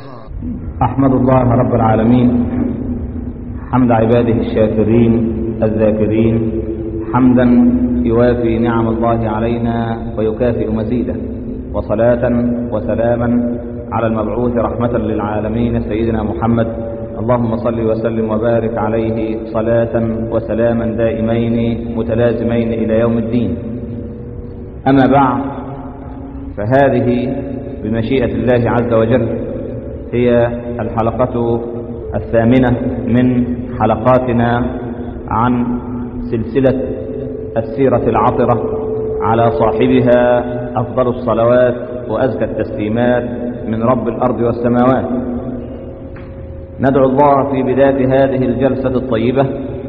أحمد الله رب العالمين حمد عباده الشاكرين الذاكرين حمدا يوافي نعم الله علينا ويكافئ مزيده وصلاة وسلاما على المبعوث رحمة للعالمين سيدنا محمد اللهم صل وسلم وبارك عليه صلاة وسلاما دائمين متلازمين إلى يوم الدين أما بعد فهذه بمشيئة الله عز وجل هي الحلقة الثامنة من حلقاتنا عن سلسلة السيرة العطرة على صاحبها أفضل الصلوات وأزكى التسليمات من رب الأرض والسماوات ندعو الله في بداية هذه الجلسة الطيبة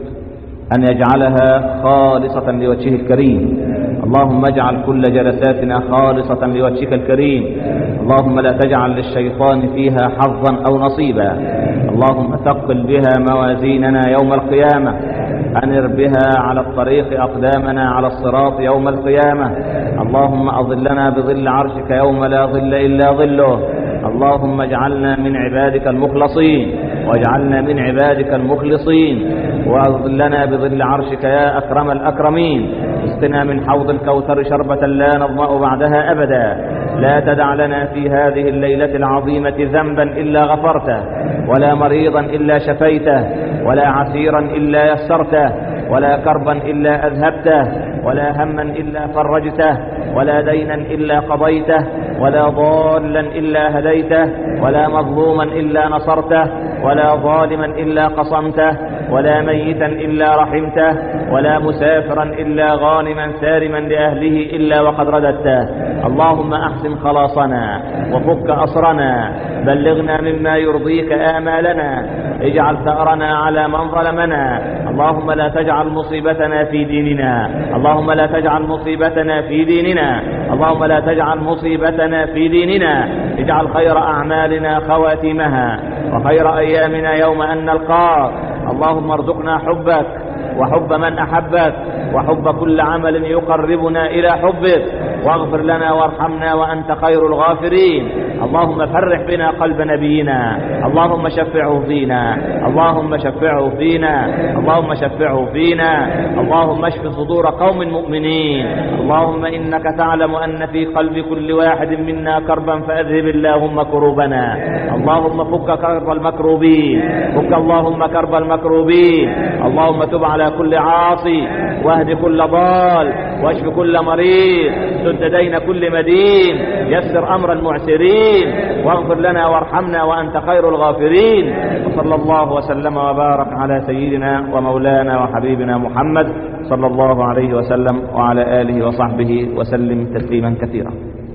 أن يجعلها خالصة لوجهه الكريم اللهم اجعل كل جلساتنا خالصة لوجهك الكريم اللهم لا تجعل للشيطان فيها حظا أو نصيبا اللهم ثقل بها موازيننا يوم القيامة أنر بها على الطريق أقدامنا على الصراط يوم القيامة اللهم أظلنا بظل عرشك يوم لا ظل إلا ظله اللهم اجعلنا من عبادك المخلصين واجعلنا من عبادك المخلصين واظلنا بظل عرشك يا أكرم الأكرمين اسقنا من حوض الكوثر شربة لا نظمأ بعدها أبدا لا تدع لنا في هذه الليلة العظيمة ذنبا إلا غفرته ولا مريضا إلا شفيته ولا عسيرا إلا يسرته ولا كربا إلا أذهبته ولا هما إلا فرجته ولا دينا إلا قضيته ولا ضالا إلا هديته ولا مظلوما إلا نصرته ولا ظالما إلا قصمته ولا ميتا إلا رحمته ولا مسافرا إلا غانما سارما لأهله إلا وقد رددته اللهم أحسن خلاصنا وفك أسرنا بلغنا مما يرضيك آمالنا اجعل ثأرنا على من ظلمنا اللهم لا تجعل مصيبتنا في ديننا اللهم لا تجعل مصيبتنا في ديننا اللهم لا تجعل مصيبتنا في ديننا اجعل خير أعمالنا خواتمها وخير أيامنا يوم أن نلقاك اللهم ارزقنا حبك وحب من أحبك وحب كل عمل يقربنا إلى حبك واغفر لنا وارحمنا وأنت خير الغافرين اللهم فرح بنا قلب نبينا اللهم شفعه فينا اللهم شفعه فينا اللهم شفعه فينا اللهم اشف صدور قوم مؤمنين اللهم إنك تعلم أن في قلب كل واحد منا كربا فأذهب اللهم كروبنا اللهم فك كرب المكروبين فك اللهم كرب المكروبين اللهم تب على كل عاصي واهد كل ضال واشف كل مريض سد دين كل مدين يسر أمر المعسرين واغفر لنا وارحمنا وأنت خير الغافرين وصلى الله وسلم وبارك على سيدنا ومولانا وحبيبنا محمد صلى الله عليه وسلم وعلى آله وصحبه وسلم تسليما كثيرا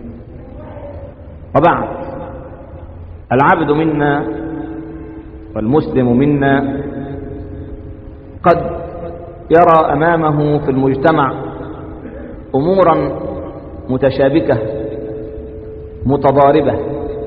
وبعد العبد منا والمسلم منا قد يرى أمامه في المجتمع أمورا متشابكة متضاربة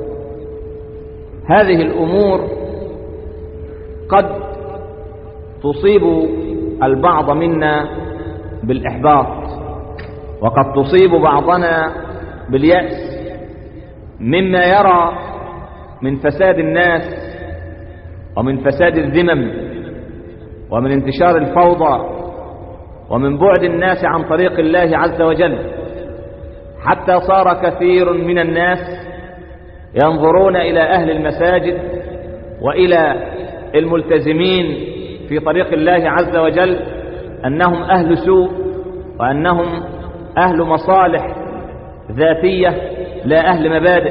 هذه الأمور قد تصيب البعض منا بالإحباط وقد تصيب بعضنا باليأس مما يرى من فساد الناس ومن فساد الذمم ومن انتشار الفوضى ومن بعد الناس عن طريق الله عز وجل حتى صار كثير من الناس ينظرون إلى أهل المساجد وإلى الملتزمين في طريق الله عز وجل أنهم أهل سوء وأنهم أهل مصالح ذاتية لا أهل مبادئ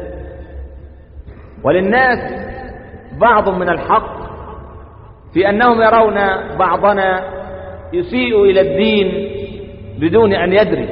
وللناس بعض من الحق في أنهم يرون بعضنا يسيء إلى الدين بدون أن يدري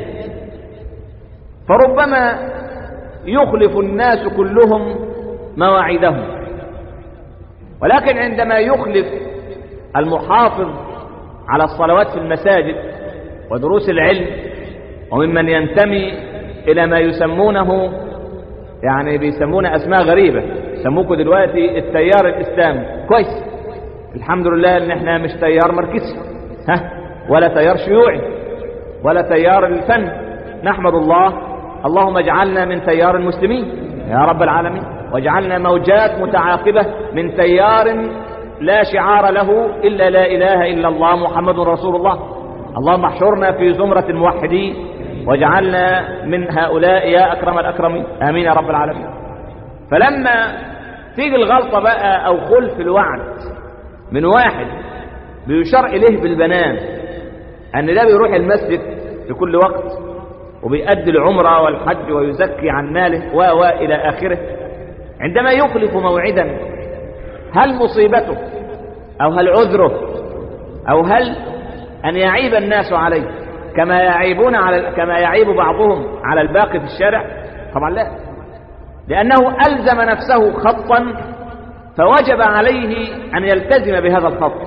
فربما يخلف الناس كلهم مواعيدهم ولكن عندما يخلف المحافظ على الصلوات في المساجد ودروس العلم وممن ينتمي إلى ما يسمونه يعني بيسمون أسماء غريبة يسموكوا دلوقتي التيار الإسلامي كويس الحمد لله ان احنا مش تيار مركزي ها ولا تيار شيوعي ولا تيار الفن نحمد الله اللهم اجعلنا من تيار المسلمين يا رب العالمين وجعلنا موجات متعاقبة من تيار لا شعار له إلا لا إله إلا الله محمد رسول الله اللهم احشرنا في زمرة الموحدين واجعلنا من هؤلاء يا أكرم الأكرمين آمين يا رب العالمين فلما تيجي الغلطة بقى أو خلف الوعد من واحد بيشار إليه بالبنان أن ده بيروح المسجد في كل وقت وبيأدي العمرة والحج ويزكي عن ماله و و إلى آخره عندما يخلف موعدا هل مصيبته أو هل عذره أو هل أن يعيب الناس عليه كما يعيبون على كما يعيب بعضهم على الباقي في الشارع طبعا لا لأنه ألزم نفسه خطا فوجب عليه أن يلتزم بهذا الخط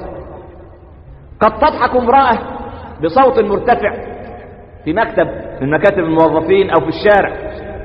قد تضحك امرأة بصوت مرتفع في مكتب من مكاتب الموظفين أو في الشارع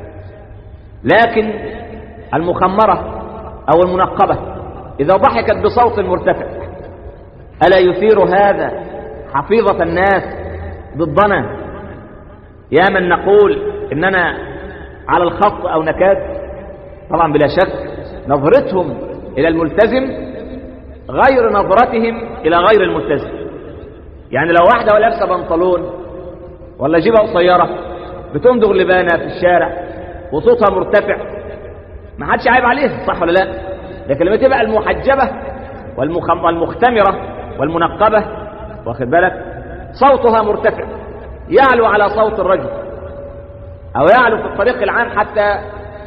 لكن المخمرة أو المنقبة إذا ضحكت بصوت مرتفع ألا يثير هذا حفيظة الناس ضدنا يا من نقول إننا على الخط أو نكاد طبعا بلا شك نظرتهم إلى الملتزم غير نظرتهم إلى غير الملتزم يعني لو واحدة لابسة بنطلون ولا جيبة قصيرة بتمضغ لبانة في الشارع وصوتها مرتفع ما حدش عيب عليها صح ولا لا لكن لما تبقى المحجبة والمخم... والمختمرة والمنقبة واخد بالك صوتها مرتفع يعلو على صوت الرجل أو يعلو في الطريق العام حتى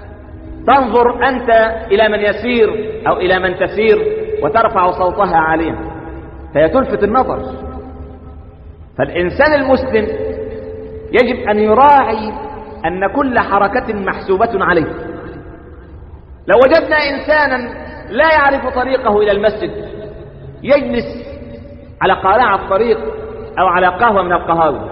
تنظر أنت إلى من يسير أو إلى من تسير وترفع صوتها عاليا فهي تلفت النظر فالإنسان المسلم يجب أن يراعي أن كل حركة محسوبة عليه لو وجدنا إنسانا لا يعرف طريقه إلى المسجد يجلس على قارع الطريق أو على قهوة من القهاوي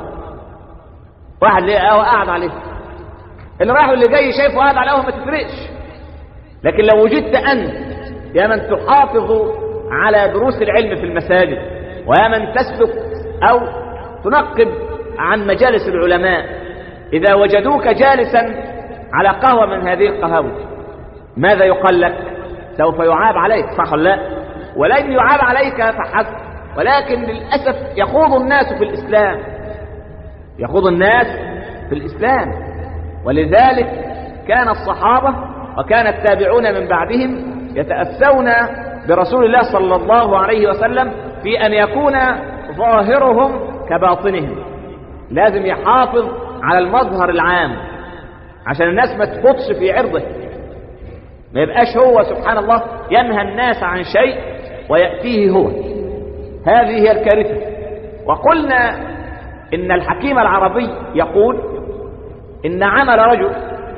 واحد ليه قهوة قاعد عليه اللي رايح واللي جاي شايفه قاعد على قهوة ما تفرقش لكن لو وجدت أنت يا من تحافظ على دروس العلم في المساجد ويا من تسلك أو تنقب عن مجالس العلماء إذا وجدوك جالسا على قهوة من هذه القهاوي ماذا يقال لك سوف يعاب عليك صح ولا لا ولن يعاب عليك فحسب ولكن للأسف يخوض الناس في الإسلام يخوض الناس في الإسلام ولذلك كان الصحابة وكان التابعون من بعدهم يتأسون برسول الله صلى الله عليه وسلم في أن يكون ظاهرهم كباطنهم لازم يحافظ على المظهر العام عشان الناس ما تفوتش في عرضه ما يبقاش هو سبحان الله ينهى الناس عن شيء ويأتيه هو هذه هي الكارثة وقلنا إن الحكيم العربي يقول إن عمل رجل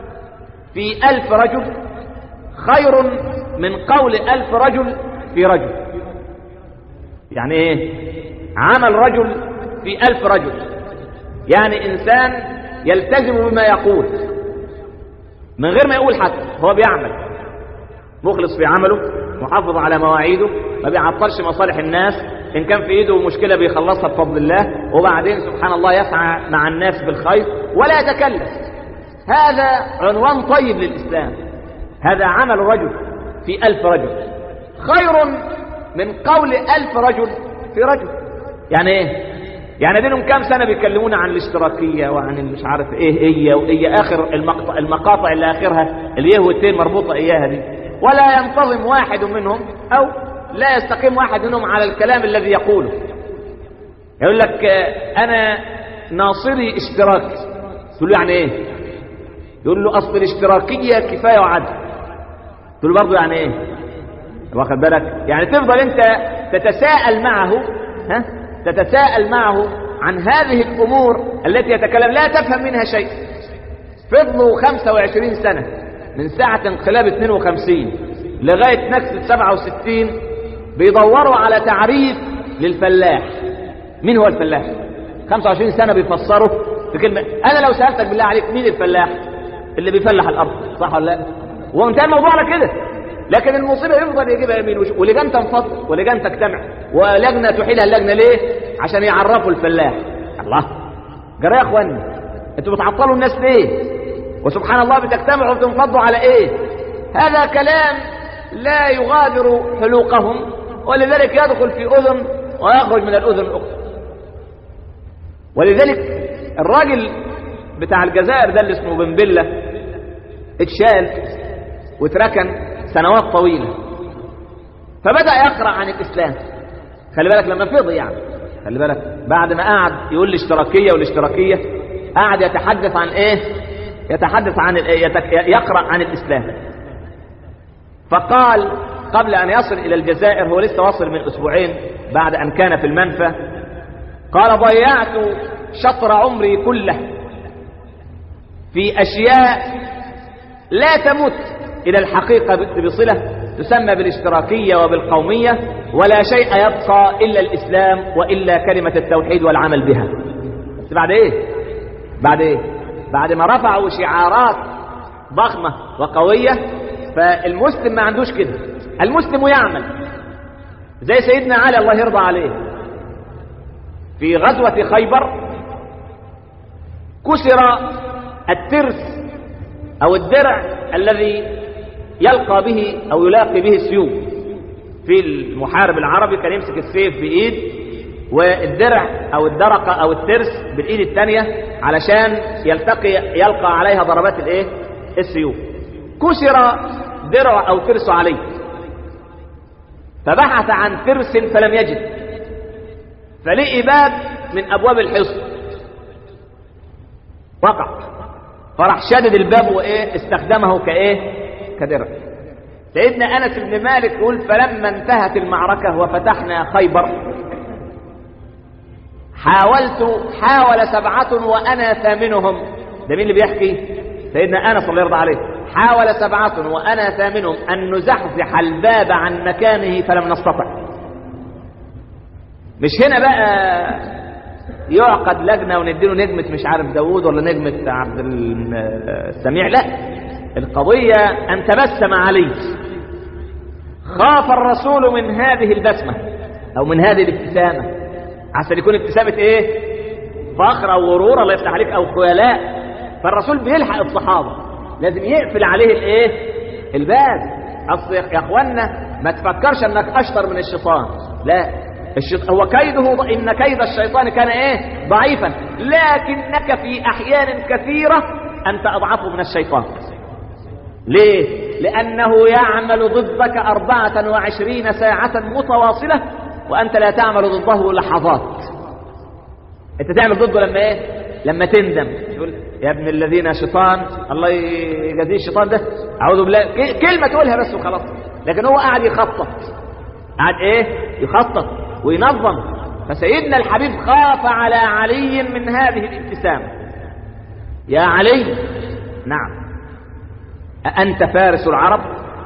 في ألف رجل خير من قول ألف رجل في رجل يعني إيه عمل رجل في ألف رجل يعني إنسان يلتزم بما يقول من غير ما يقول حتى هو بيعمل مخلص في عمله محافظ على مواعيده ما بيعطلش مصالح الناس إن كان في إيده مشكلة بيخلصها بفضل الله وبعدين سبحان الله يسعى مع الناس بالخير ولا يتكلم هذا عنوان طيب للإسلام هذا عمل رجل في ألف رجل خير من قول ألف رجل في رجل يعني إيه يعني بينهم كام سنة بيتكلمون عن الاشتراكية وعن مش عارف ايه ايه وايه اخر المقطع, المقاطع اللي اخرها اليه والتين مربوطة اياها دي ولا ينتظم واحد منهم او لا يستقيم واحد منهم على الكلام الذي يقوله يقول لك انا ناصري اشتراكي تقول له يعني ايه يقول له اصل الاشتراكية كفاية وعدل تقول له برضه يعني ايه واخد بالك يعني تفضل انت تتساءل معه ها تتساءل معه عن هذه الأمور التي يتكلم لا تفهم منها شيء فضلوا 25 سنة من ساعة انقلاب 52 لغاية نكسة 67 بيدوروا على تعريف للفلاح مين هو الفلاح 25 سنة بيفسروا في كلمة أنا لو سألتك بالله عليك مين الفلاح اللي بيفلح الأرض صح ولا لا وانتهى الموضوع على كده لكن المصيبة يفضل يجيبها يمين وش... ولجان تنفض ولجان تجتمع ولجنة تحيلها اللجنة ليه عشان يعرفوا الفلاح الله جرى يا اخواني انتوا بتعطلوا الناس ليه وسبحان الله بتجتمعوا وتنفضوا على ايه هذا كلام لا يغادر حلوقهم ولذلك يدخل في أذن ويخرج من الأذن الأخرى ولذلك الراجل بتاع الجزائر ده اللي اسمه بن بلة اتشال واتركن سنوات طويلة فبدأ يقرأ عن الإسلام خلي بالك لما فضي يعني خلي بالك بعد ما قعد يقول الاشتراكية والاشتراكية قعد يتحدث عن ايه يتحدث عن يقرأ عن الإسلام فقال قبل أن يصل إلى الجزائر هو لسه واصل من أسبوعين بعد أن كان في المنفى قال ضيعت شطر عمري كله في أشياء لا تمت إلى الحقيقة بصلة تسمى بالاشتراكية وبالقومية ولا شيء يبقى إلا الإسلام وإلا كلمة التوحيد والعمل بها بس بعد إيه بعد إيه بعد ما رفعوا شعارات ضخمة وقوية فالمسلم ما عندوش كده المسلم يعمل زي سيدنا علي الله يرضى عليه في غزوة خيبر كسر الترس أو الدرع الذي يلقى به أو يلاقي به السيوف في المحارب العربي كان يمسك السيف بإيد والدرع أو الدرقة أو الترس بالإيد الثانية علشان يلتقي يلقى عليها ضربات الإيه؟ السيوف كسر درع أو ترس عليه فبحث عن ترس فلم يجد فلقي باب من أبواب الحصن وقع فراح شدد الباب وإيه استخدمه كإيه كدرع سيدنا أنس بن مالك يقول فلما انتهت المعركة وفتحنا خيبر حاولت حاول سبعة وأنا ثامنهم ده مين اللي بيحكي سيدنا أنس الله يرضى عليه حاول سبعة وأنا ثامنهم أن نزحزح الباب عن مكانه فلم نستطع مش هنا بقى يعقد لجنة ونديله نجمة مش عارف داوود ولا نجمة عبد السميع لا القضية أن تبسم عليه خاف الرسول من هذه البسمة أو من هذه الابتسامة عشان يكون ابتسامة إيه فخر أو غرور الله يفتح عليك أو خيلاء فالرسول بيلحق الصحابة لازم يقفل عليه الإيه الباب أصل يا أخوانا ما تفكرش أنك أشطر من الشيطان لا الشيط... هو كيده إن كيد الشيطان كان إيه ضعيفا لكنك في أحيان كثيرة أنت أضعف من الشيطان ليه؟ لأنه يعمل ضدك أربعة وعشرين ساعة متواصلة وأنت لا تعمل ضده لحظات أنت تعمل ضده لما إيه؟ لما تندم تقول يا ابن الذين شيطان الله يجزيه الشيطان ده أعوذ بالله كلمة تقولها بس وخلاص لكن هو قاعد يخطط قاعد إيه؟ يخطط وينظم فسيدنا الحبيب خاف على علي من هذه الابتسامة يا علي نعم أأنت فارس العرب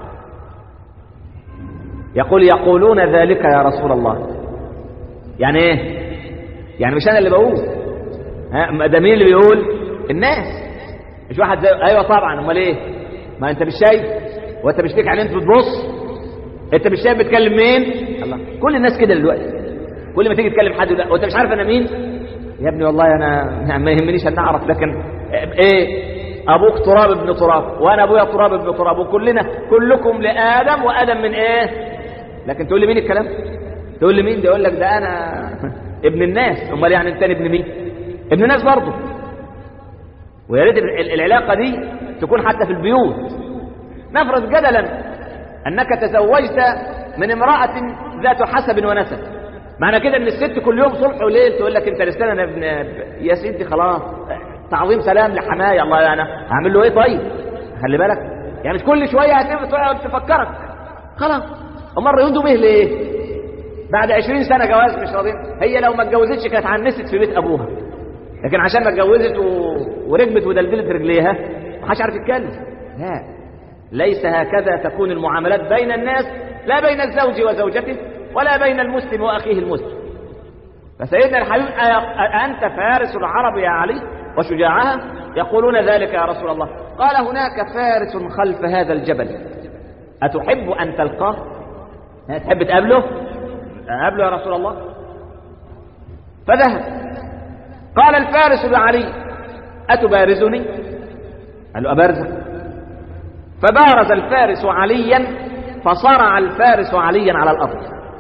يقول يقولون ذلك يا رسول الله يعني ايه يعني مش انا اللي بقول ها ده مين اللي بيقول الناس مش واحد زي ايوه طبعا امال ايه ما انت مش شايف وانت مش ليك عينين بتبص انت مش شايف بتكلم مين الله كل الناس كده دلوقتي كل ما تيجي تكلم حد لا وانت مش عارف انا مين يا ابني والله انا ما يهمنيش ان اعرف لكن ايه ابوك تراب ابن تراب وانا ابويا تراب ابن تراب وكلنا كلكم لادم وادم من ايه لكن تقول لي مين الكلام تقول لي مين ده يقول لك ده انا ابن الناس امال يعني انت ابن مين ابن الناس برضه ويا ريت العلاقه دي تكون حتى في البيوت نفرض جدلا انك تزوجت من امراه ذات حسب ونسب معنى كده ان الست كل يوم صبح وليل تقول لك انت لسه انا ابن يا سيدي خلاص تعظيم سلام لحماية الله انا هعمل له ايه طيب خلي بالك يعني مش كل شويه هتقعد تفكرك خلاص امال يهدوا به ليه بعد 20 سنه جواز مش راضين هي لو ما اتجوزتش كانت عنست في بيت ابوها لكن عشان ما اتجوزت و... وركبت ودلدلت رجليها ما حدش عارف يتكلم لا ليس هكذا تكون المعاملات بين الناس لا بين الزوج وزوجته ولا بين المسلم واخيه المسلم فسيدنا الحبيب أنت فارس العرب يا علي وشجاعها يقولون ذلك يا رسول الله قال هناك فارس خلف هذا الجبل أتحب أن تلقاه تحب تقابله أقابله يا رسول الله فذهب قال الفارس لعلي أتبارزني قال له أبارزك فبارز الفارس عليا فصرع الفارس عليا على الأرض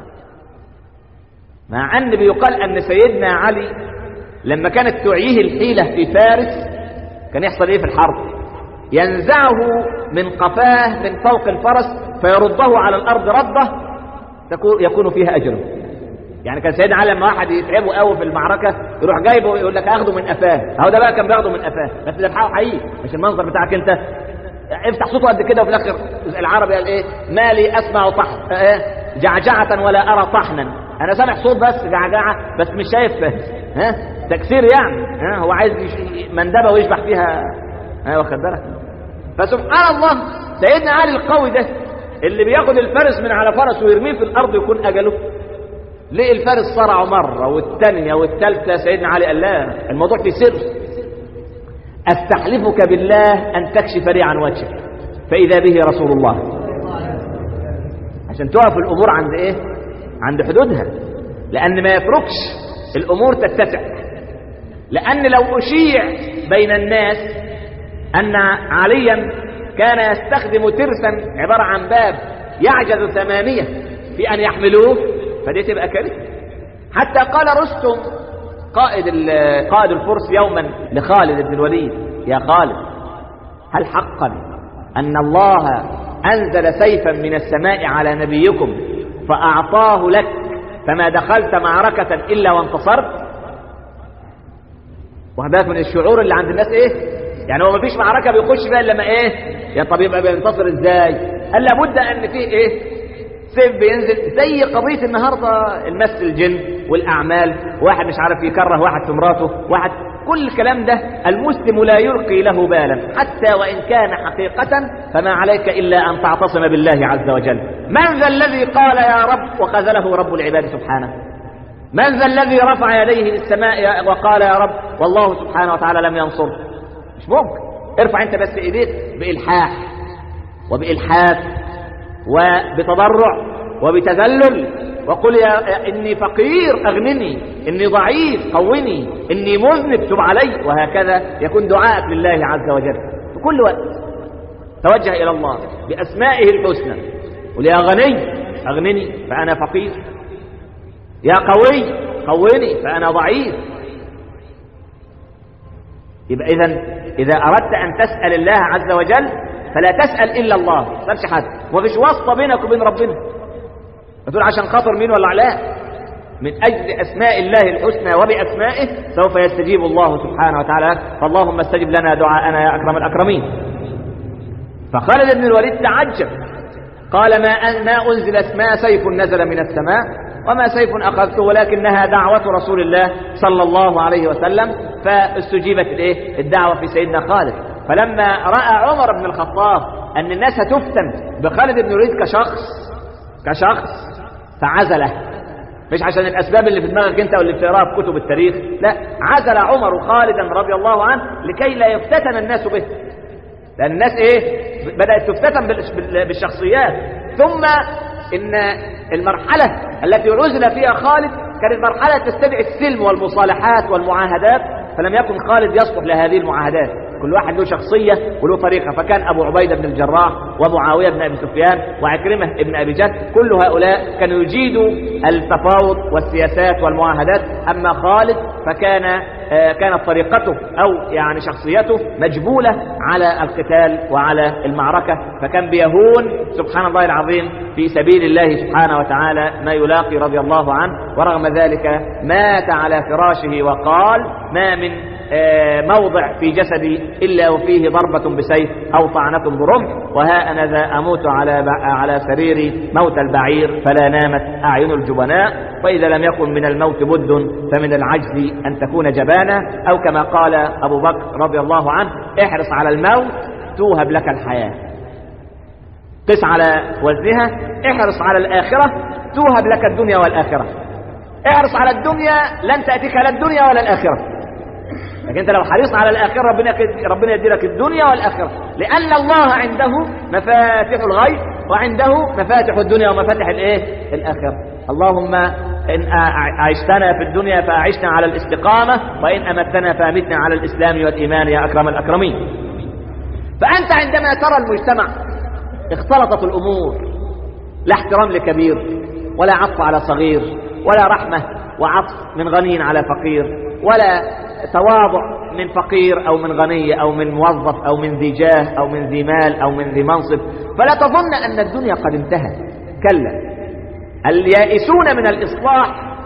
مع أن بيقال أن سيدنا علي لما كانت تعيه الحيلة في فارس كان يحصل إيه في الحرب ينزعه من قفاه من فوق الفرس فيرده على الأرض ردة يكون فيها أجره يعني كان سيدنا علي لما واحد يتعبه قوي في المعركة يروح جايبه يقول لك اخده من قفاه اهو ده بقى كان بياخده من قفاه بس ده بحقه حقيقي مش المنظر بتاعك انت افتح صوته قد كده وفي الاخر العربي قال ايه ما لي اسمع طحن ايه جعجعة ولا ارى طحنا انا سامع صوت بس جعجعة بس مش شايف ها تكسير يعني ها هو عايز مندبه ويشبح فيها ها واخد بالك فسبحان الله سيدنا علي القوي ده اللي بياخد الفارس من على فرس ويرميه في الارض يكون اجله ليه الفارس صرعه مرة والثانية والثالثة سيدنا علي قال لا الموضوع في سر استحلفك بالله ان تكشف لي عن وجهك فاذا به رسول الله عشان تقف الامور عند ايه عند حدودها لان ما يتركش الامور تتسع لان لو اشيع بين الناس ان عليا كان يستخدم ترسا عبارة عن باب يعجز ثمانية في ان يحملوه فدي تبقى كارثه حتى قال رستم قائد قائد الفرس يوما لخالد بن الوليد يا خالد هل حقا ان الله انزل سيفا من السماء على نبيكم فاعطاه لك فما دخلت معركة الا وانتصرت وهذا من الشعور اللي عند الناس ايه يعني هو ما فيش معركة بيخش فيها الا لما ايه يا طب يبقى بينتصر ازاي قال لابد ان فيه ايه سيف بينزل زي قضية النهاردة المس الجن والأعمال واحد مش عارف يكره واحد في مراته واحد كل الكلام ده المسلم لا يلقي له بالا حتى وإن كان حقيقة فما عليك إلا أن تعتصم بالله عز وجل من ذا الذي قال يا رب وخذله رب العباد سبحانه من ذا الذي رفع يديه للسماء وقال يا رب والله سبحانه وتعالى لم ينصر مش ممكن ارفع انت بس ايديك بإلحاح وبإلحاف وبتضرع وبتذلل وقل يا إني فقير أغنني إني ضعيف قوني إني مذنب تب علي وهكذا يكون دعاءك لله عز وجل في كل وقت توجه إلى الله بأسمائه الحسنى قل يا غني أغنني فأنا فقير يا قوي قوني فأنا ضعيف يبقى إذا إذا أردت أن تسأل الله عز وجل فلا تسأل إلا الله ما تسألش حد ومفيش واسطة بينك وبين ربنا تقول عشان خاطر مين ولا علاء من أجل أسماء الله الحسنى وبأسمائه سوف يستجيب الله سبحانه وتعالى لك فاللهم استجب لنا دعاءنا يا أكرم الأكرمين فخالد بن الوليد تعجب قال ما ما أنزل اسماء سيف نزل من السماء وما سيف أخذته ولكنها دعوة رسول الله صلى الله عليه وسلم فاستجيبت الايه الدعوة في سيدنا خالد فلما رأى عمر بن الخطاب أن الناس هتفتن بخالد بن الوليد كشخص كشخص فعزله مش عشان الأسباب اللي في دماغك أنت واللي بتقراها في كتب التاريخ لا عزل عمر خالدا رضي الله عنه لكي لا يفتتن الناس به لأن الناس إيه بدأت تفتتن بالشخصيات ثم إن المرحلة التي عزل فيها خالد كانت مرحلة تستدعي السلم والمصالحات والمعاهدات فلم يكن خالد يصلح لهذه المعاهدات كل واحد له شخصية وله طريقة فكان أبو عبيدة بن الجراح ومعاوية بن أبي سفيان وعكرمة بن أبي جهل كل هؤلاء كانوا يجيدوا التفاوض والسياسات والمعاهدات أما خالد فكان آه كانت طريقته أو يعني شخصيته مجبولة على القتال وعلى المعركة فكان بيهون سبحان الله العظيم في سبيل الله سبحانه وتعالى ما يلاقي رضي الله عنه ورغم ذلك مات على فراشه وقال ما من موضع في جسدي إلا وفيه ضربة بسيف أو طعنة برمح وها أنا ذا أموت على على سريري موت البعير فلا نامت أعين الجبناء وإذا لم يكن من الموت بد فمن العجز أن تكون جبانا أو كما قال أبو بكر رضي الله عنه احرص على الموت توهب لك الحياة قس على وزنها احرص على الآخرة توهب لك الدنيا والآخرة احرص على الدنيا لن تأتيك لا الدنيا ولا الآخرة لكن انت لو حريص على الاخره ربنا ربنا يدي لك الدنيا والاخره لان الله عنده مفاتح الغيب وعنده مفاتح الدنيا ومفاتح الايه الاخره اللهم ان عشتنا في الدنيا فاعشنا على الاستقامه وان امتنا فامتنا على الاسلام والايمان يا اكرم الاكرمين فانت عندما ترى المجتمع اختلطت الأمور لا احترام لكبير ولا عطف على صغير ولا رحمة وعطف من غني على فقير ولا تواضع من فقير أو من غني أو من موظف أو من ذي جاه أو من ذي مال أو من ذي منصب فلا تظن أن الدنيا قد انتهت كلا اليائسون من الإصلاح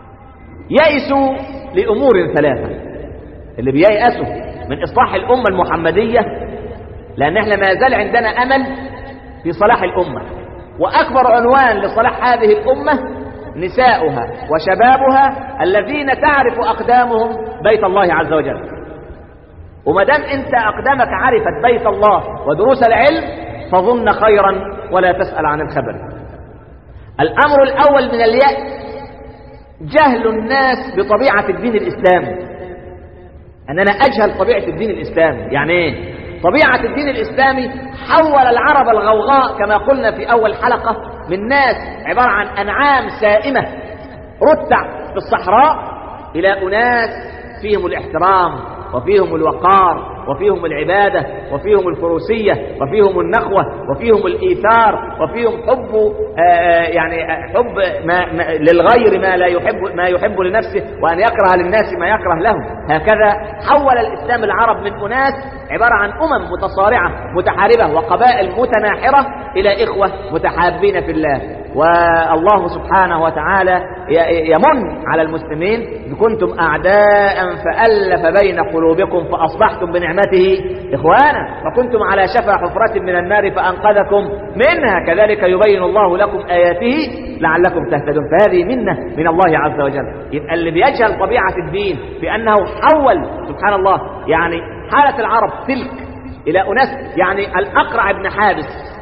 يئسوا لأمور ثلاثة اللي بييأسوا من إصلاح الأمة المحمدية لأن احنا ما زال عندنا أمل في صلاح الأمة وأكبر عنوان لصلاح هذه الأمة نساؤها وشبابها الذين تعرف أقدامهم بيت الله عز وجل وما دام أنت أقدامك عرفت بيت الله ودروس العلم فظن خيرا ولا تسأل عن الخبر الأمر الأول من اليأس جهل الناس بطبيعة الدين الإسلامي أن أنا أجهل طبيعة الدين الإسلامي يعني إيه؟ طبيعة الدين الإسلامي حول العرب الغوغاء كما قلنا في أول حلقة من ناس عبارة عن أنعام سائمة رتع في الصحراء إلى أناس فيهم الاحترام وفيهم الوقار وفيهم العبادة وفيهم الفروسية وفيهم النخوة وفيهم الإيثار وفيهم حب آه يعني حب ما ما للغير ما لا يحب ما يحب لنفسه وأن يكره للناس ما يكره لهم هكذا حول الإسلام العرب من أناس عبارة عن أمم متصارعة متحاربة وقبائل متناحرة إلى إخوة متحابين في الله والله سبحانه وتعالى يمن على المسلمين كنتم أعداء فألف بين قلوبكم فأصبحتم بنعمته إخوانا وكنتم على شفا حفرة من النار فأنقذكم منها كذلك يبين الله لكم آياته لعلكم تهتدون فهذه منة من الله عز وجل يبقى اللي بيجهل طبيعة الدين بأنه حول سبحان الله يعني حالة العرب تلك إلى أناس يعني الأقرع بن حابس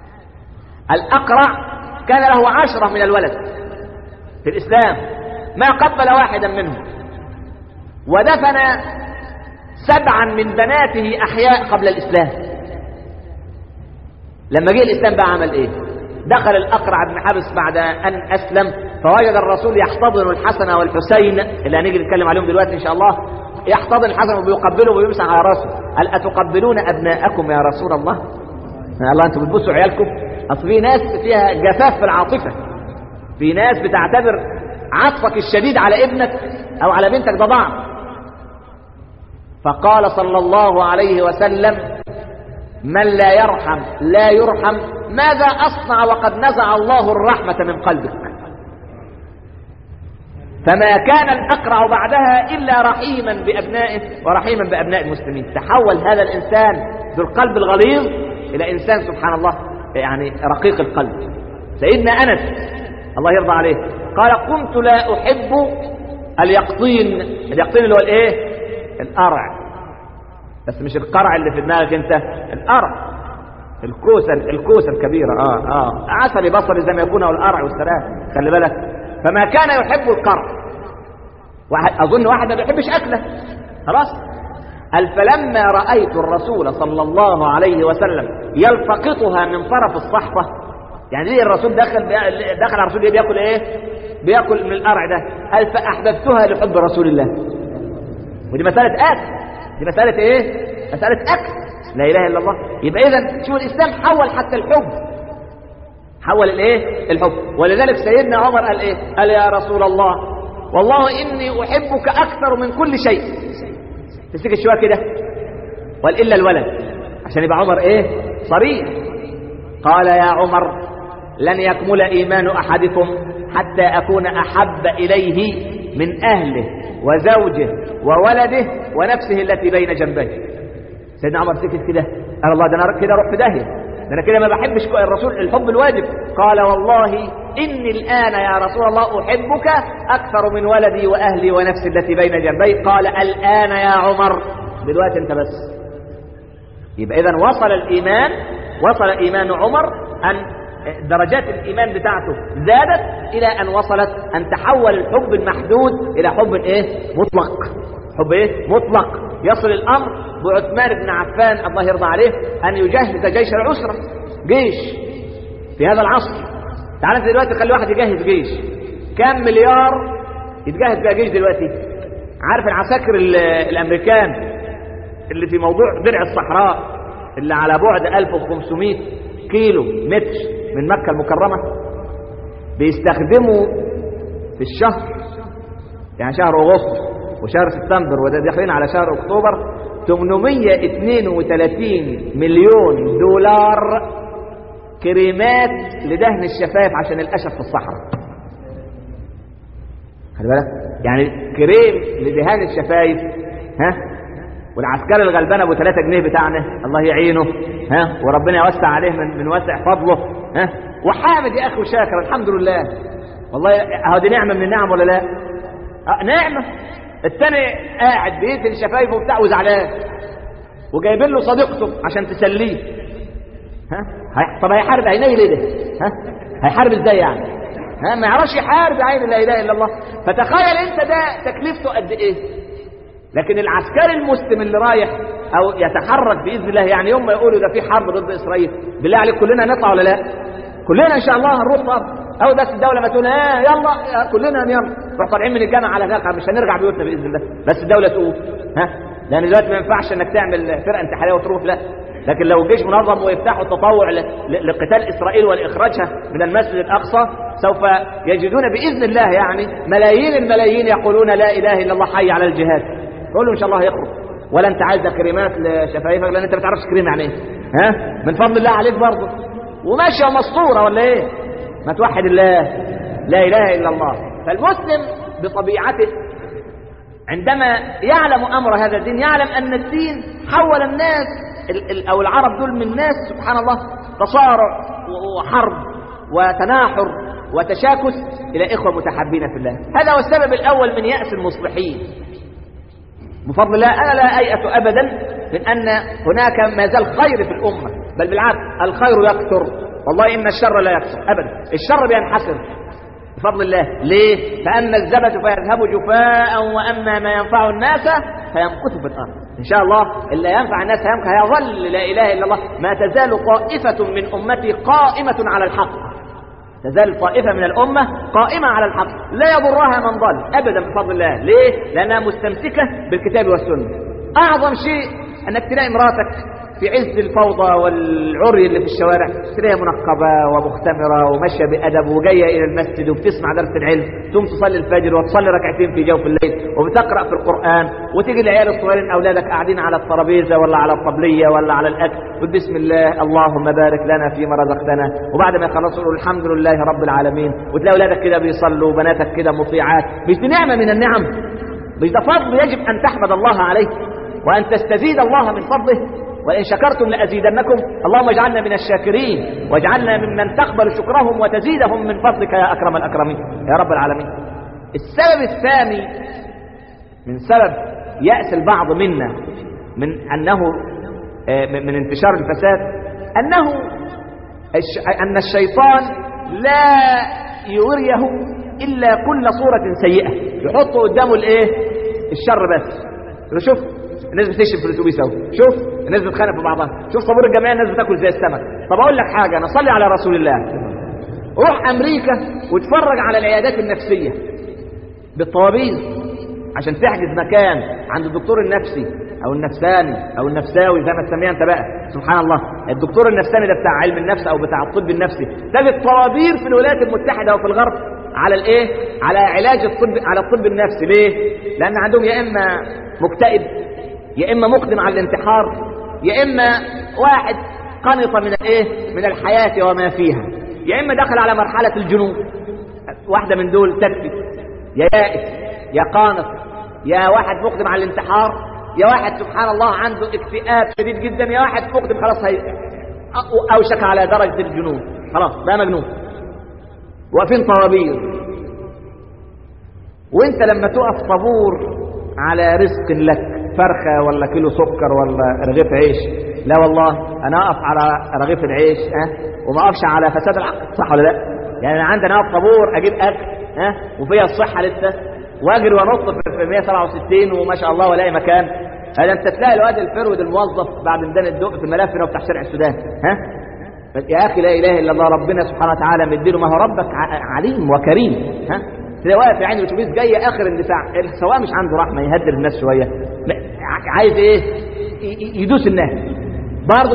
الأقرع كان له عشرة من الولد في الإسلام ما قبل واحدا منهم ودفن سبعا من بناته أحياء قبل الإسلام لما جه الإسلام بقى عمل إيه دخل الأقرع بن حابس بعد أن أسلم فوجد الرسول يحتضن الحسن والحسين اللي هنيجي نتكلم عليهم دلوقتي إن شاء الله يحتضن الحسن وبيقبله ويمسح على راسه قال أتقبلون أبناءكم يا رسول الله الله أنتم بتبصوا عيالكم أصل في ناس فيها جفاف في العاطفة في ناس بتعتبر عطفك الشديد على ابنك أو على بنتك ده ضعف فقال صلى الله عليه وسلم من لا يرحم لا يرحم ماذا أصنع وقد نزع الله الرحمة من قلبك فما كان الأقرع بعدها إلا رحيما بأبنائه ورحيما بأبناء المسلمين تحول هذا الإنسان ذو القلب الغليظ إلى إنسان سبحان الله يعني رقيق القلب سيدنا أنس الله يرضى عليه قال كنت لا أحب اليقطين اليقطين اللي هو الايه القرع بس مش القرع اللي في دماغك انت القرع الكوسة الكوسة الكبيرة اه اه عسل بصري زي ما يكون او القرع والسلام خلي بالك فما كان يحب القرع واحد اظن واحد ما بيحبش اكله خلاص قال فلما رأيت الرسول صلى الله عليه وسلم يلتقطها من طرف الصحفة يعني ليه الرسول دخل دخل على الرسول بياكل ايه بياكل من القرع ده قال فأحببتها لحب رسول الله ودي مسألة أكل دي مسألة ايه مسألة أكل لا إله إلا الله يبقى إذا شوف الإسلام حول حتى الحب حول الايه الحب ولذلك سيدنا عمر قال ايه قال يا رسول الله والله إني أحبك أكثر من كل شيء تمسك الشويه كده قال إلا الولد عشان يبقى عمر ايه صريح قال يا عمر لن يكمل إيمان أحدكم حتى أكون أحب إليه من أهله وزوجه وولده ونفسه التي بين جنبيه سيدنا عمر سكت كده قال الله ده أنا كده أروح في داهية ده أنا كده ما بحبش الرسول الحب الواجب قال والله إني الآن يا رسول الله أحبك أكثر من ولدي وأهلي ونفسي التي بين جنبي قال الآن يا عمر دلوقتي أنت بس يبقى إذا وصل الإيمان وصل إيمان عمر أن درجات الإيمان بتاعته زادت إلى أن وصلت أن تحول الحب المحدود إلى حب إيه مطلق حب إيه مطلق يصل الأمر بعثمان بن عفان الله يرضى عليه أن يجهز جيش العسرة جيش في هذا العصر تعال انت دلوقتي خلي واحد يجهز جيش كام مليار يتجهز بقى جيش دلوقتي عارف العساكر الامريكان اللي في موضوع درع الصحراء اللي على بعد 1500 كيلو متر من مكة المكرمة بيستخدموا في الشهر يعني شهر أغسطس وشهر سبتمبر وده داخلين على شهر أكتوبر 832 مليون دولار كريمات لدهن الشفايف عشان القشف في الصحراء خلي بالك يعني كريم لدهان الشفايف ها والعسكري الغلبان ابو 3 جنيه بتاعنا الله يعينه ها وربنا يوسع عليه من من واسع فضله ها وحامد يا اخي وشاكر الحمد لله والله اهو دي نعمه من النعم ولا لا؟ آه نعمه الثاني قاعد بيقتل شفايفه وبتاع وزعلان وجايبين له صديقته عشان تسليه ها هي... طب هيحارب عينيه ليه ده؟ ها هيحارب ازاي يعني؟ ها ما يعرفش يحارب عين لا اله الا الله فتخيل انت ده تكلفته قد ايه؟ لكن العسكري المسلم اللي رايح او يتحرك باذن الله يعني يوم ما يقولوا ده في حرب ضد اسرائيل بالله عليك كلنا نطلع ولا لا؟ كلنا ان شاء الله هنروح طب او بس الدوله ما تقول اه يلا كلنا يلا نروح طالعين من الجامعه على ذاك مش هنرجع بيوتنا باذن الله بس الدوله تقول ها لان دلوقتي ما ينفعش انك تعمل فرقه انتحاريه وتروح لا لكن لو الجيش منظم ويفتحوا التطوع لقتال اسرائيل ولاخراجها من المسجد الاقصى سوف يجدون باذن الله يعني ملايين الملايين يقولون لا اله الا الله حي على الجهاد قول له ان شاء الله هيخرج ولا انت عايز كريمات لشفايفك لان انت ما تعرفش كريم يعني ايه ها من فضل الله عليك برضه وماشيه مسطوره ولا ايه ما توحد الله لا اله الا الله فالمسلم بطبيعته عندما يعلم امر هذا الدين يعلم ان الدين حول الناس او العرب دول من ناس سبحان الله تصارع وحرب وتناحر وتشاكس الى اخوه متحابين في الله هذا هو السبب الاول من ياس المصلحين بفضل الله انا لا ايأس ابدا من ان هناك ما زال خير في الامه بل بالعكس الخير يكثر والله ان الشر لا يكثر ابدا الشر بينحسر بفضل الله ليه فاما الزبد فيذهب جفاء واما ما ينفع الناس فيمكث في الارض ان شاء الله اللي ينفع الناس هيمكث هيظل لا اله الا الله ما تزال طائفه من امتي قائمه على الحق تزال طائفة من الأمة قائمة على الحق لا يضرها من ضل أبدا بفضل الله ليه؟ لأنها مستمسكة بالكتاب والسنة أعظم شيء أنك تلاقي مراتك في عز الفوضى والعري اللي في الشوارع تلاقيها منقبة ومختمرة وماشية بأدب وجاية إلى المسجد وبتسمع درس العلم تقوم تصلي الفجر وتصلي ركعتين في جوف الليل وبتقرأ في القرآن وتيجي العيال الصغيرين أولادك قاعدين على الترابيزة ولا على الطبلية ولا على الأكل وبسم الله اللهم بارك لنا فيما رزقتنا وبعد ما يخلصوا يقولوا الحمد لله رب العالمين وتلاقي أولادك كده بيصلوا وبناتك كده مطيعات مش دي نعمة من النعم مش ده فضل يجب أن تحمد الله عليه وأن تستزيد الله من فضله وإن شكرتم لأزيدنكم اللهم اجعلنا من الشاكرين واجعلنا ممن تقبل شكرهم وتزيدهم من فضلك يا أكرم الأكرمين يا رب العالمين السبب الثاني من سبب يأس البعض منا من أنه من انتشار الفساد أنه أن الشيطان لا يريه إلا كل صورة سيئة يحط قدامه الإيه الشر بس شوف الناس بتشرب في الاتوبيس اهو شوف الناس بتتخانق في بعضها شوف طابور الجمعيه الناس بتاكل زي السمك طب اقول لك حاجه انا صلي على رسول الله روح امريكا واتفرج على العيادات النفسيه بالطوابير عشان تحجز مكان عند الدكتور النفسي او النفساني او النفساوي زي ما تسميها انت بقى سبحان الله الدكتور النفساني ده بتاع علم النفس او بتاع الطب النفسي ده بالطوابير في الولايات المتحده وفي الغرب على الايه على علاج الطب على الطب النفسي ليه لان عندهم يا اما مكتئب يا اما مقدم على الانتحار يا اما واحد قنط من الايه من الحياه وما فيها يا اما دخل على مرحله الجنون واحده من دول تكفي يا يائس يا قانط يا واحد مقدم على الانتحار يا واحد سبحان الله عنده اكتئاب شديد جدا يا واحد مقدم خلاص هي اوشك على درجه الجنون خلاص بقى مجنون واقفين طوابير وانت لما تقف طابور على رزق لك فرخه ولا كيلو سكر ولا رغيف عيش لا والله انا اقف على رغيف العيش ها أه؟ وما اقفش على فساد العقل صح ولا لا يعني انا عندي انا اقف طابور اجيب اكل ها أه؟ وفيها الصحه لسه واجري وانط في 167 وما شاء الله والاقي مكان هذا انت تلاقي الواد الفرود الموظف بعد ميدان الدق في الملف هنا بتاع شارع السودان ها يا اخي لا اله الا الله ربنا سبحانه وتعالى مديله ما هو ربك عليم وكريم ها تلاقي واقف في عين الاتوبيس جاي اخر اندفاع السواق مش عنده رحمه يهدر الناس شويه عايز ايه يدوس الناس برضه مهما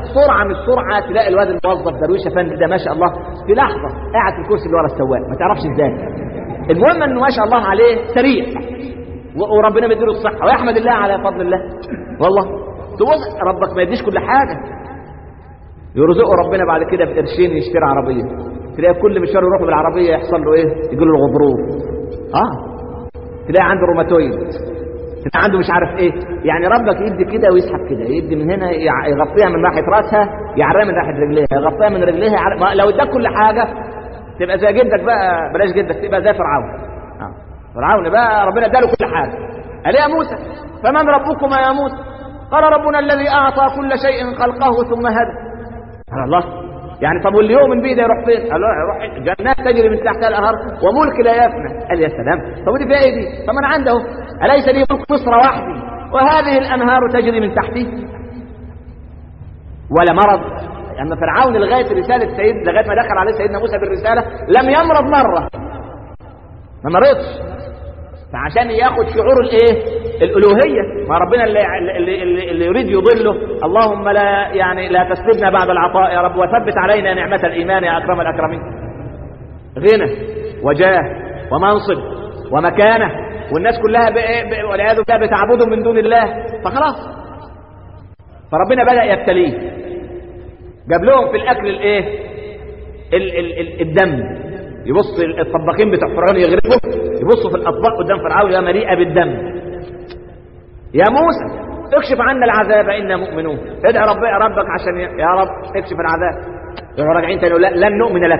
سرعه من السرعه تلاقي الواد الموظف درويش افندي ده ما شاء الله في لحظه قاعد في الكرسي اللي ورا السواق ما تعرفش ازاي المهم انه ما شاء الله عليه سريع و- وربنا بيديله الصحه ويحمد الله على فضل الله والله تبص ربك ما يديش كل حاجه يرزقه ربنا بعد كده بقرشين يشتري عربيه تلاقي كل مشوار يروح بالعربيه يحصل له ايه يجي له الغضروف اه تلاقي عنده روماتويد تلاقي عنده مش عارف ايه يعني ربك يدي كده ويسحب كده يدي من هنا يع- يغطيها من ناحيه راسها يعريها من ناحيه رجليها يغطيها من رجليها يعر... ما لو اداك كل حاجه تبقى زي جدك بقى بلاش جدك تبقى زي فرعون آه. فرعون بقى ربنا اداله كل حاجه قال يا موسى فمن ربكما يا موسى قال ربنا الذي اعطى كل شيء خلقه ثم هدى قال الله يعني طب واللي يؤمن بيه ده يروح فين؟ قال له يروح جنات تجري من تحتها الانهار وملك لا يفنى قال يا سلام طب ودي فيها ايه دي؟ طب انا عنده اليس لي ملك مصر وحدي وهذه الانهار تجري من تحتي ولا مرض اما فرعون لغايه رساله سيد لغايه ما دخل عليه سيدنا موسى بالرساله لم يمرض مره ما مرضش فعشان ياخد شعور الايه الالوهيه ما ربنا اللي, اللي, اللي, اللي يريد يضله اللهم لا يعني لا تسلبنا بعد العطاء يا رب وثبت علينا نعمه الايمان يا اكرم الاكرمين غنى وجاه ومنصب ومكانه والناس كلها بإيه- بإيه- والعياذ بالله بتعبده من دون الله فخلاص فربنا بدا يبتليه جاب لهم في الاكل الايه ال ال ال الدم يبص الطباخين بتوع فرعون يغربوا يبصوا في الاطباق قدام فرعون يا مليئه بالدم يا موسى اكشف عنا العذاب انا مؤمنون ادعي رب ربك عشان ي- يا رب اكشف العذاب يروحوا راجعين تاني يقولوا لا لن نؤمن لك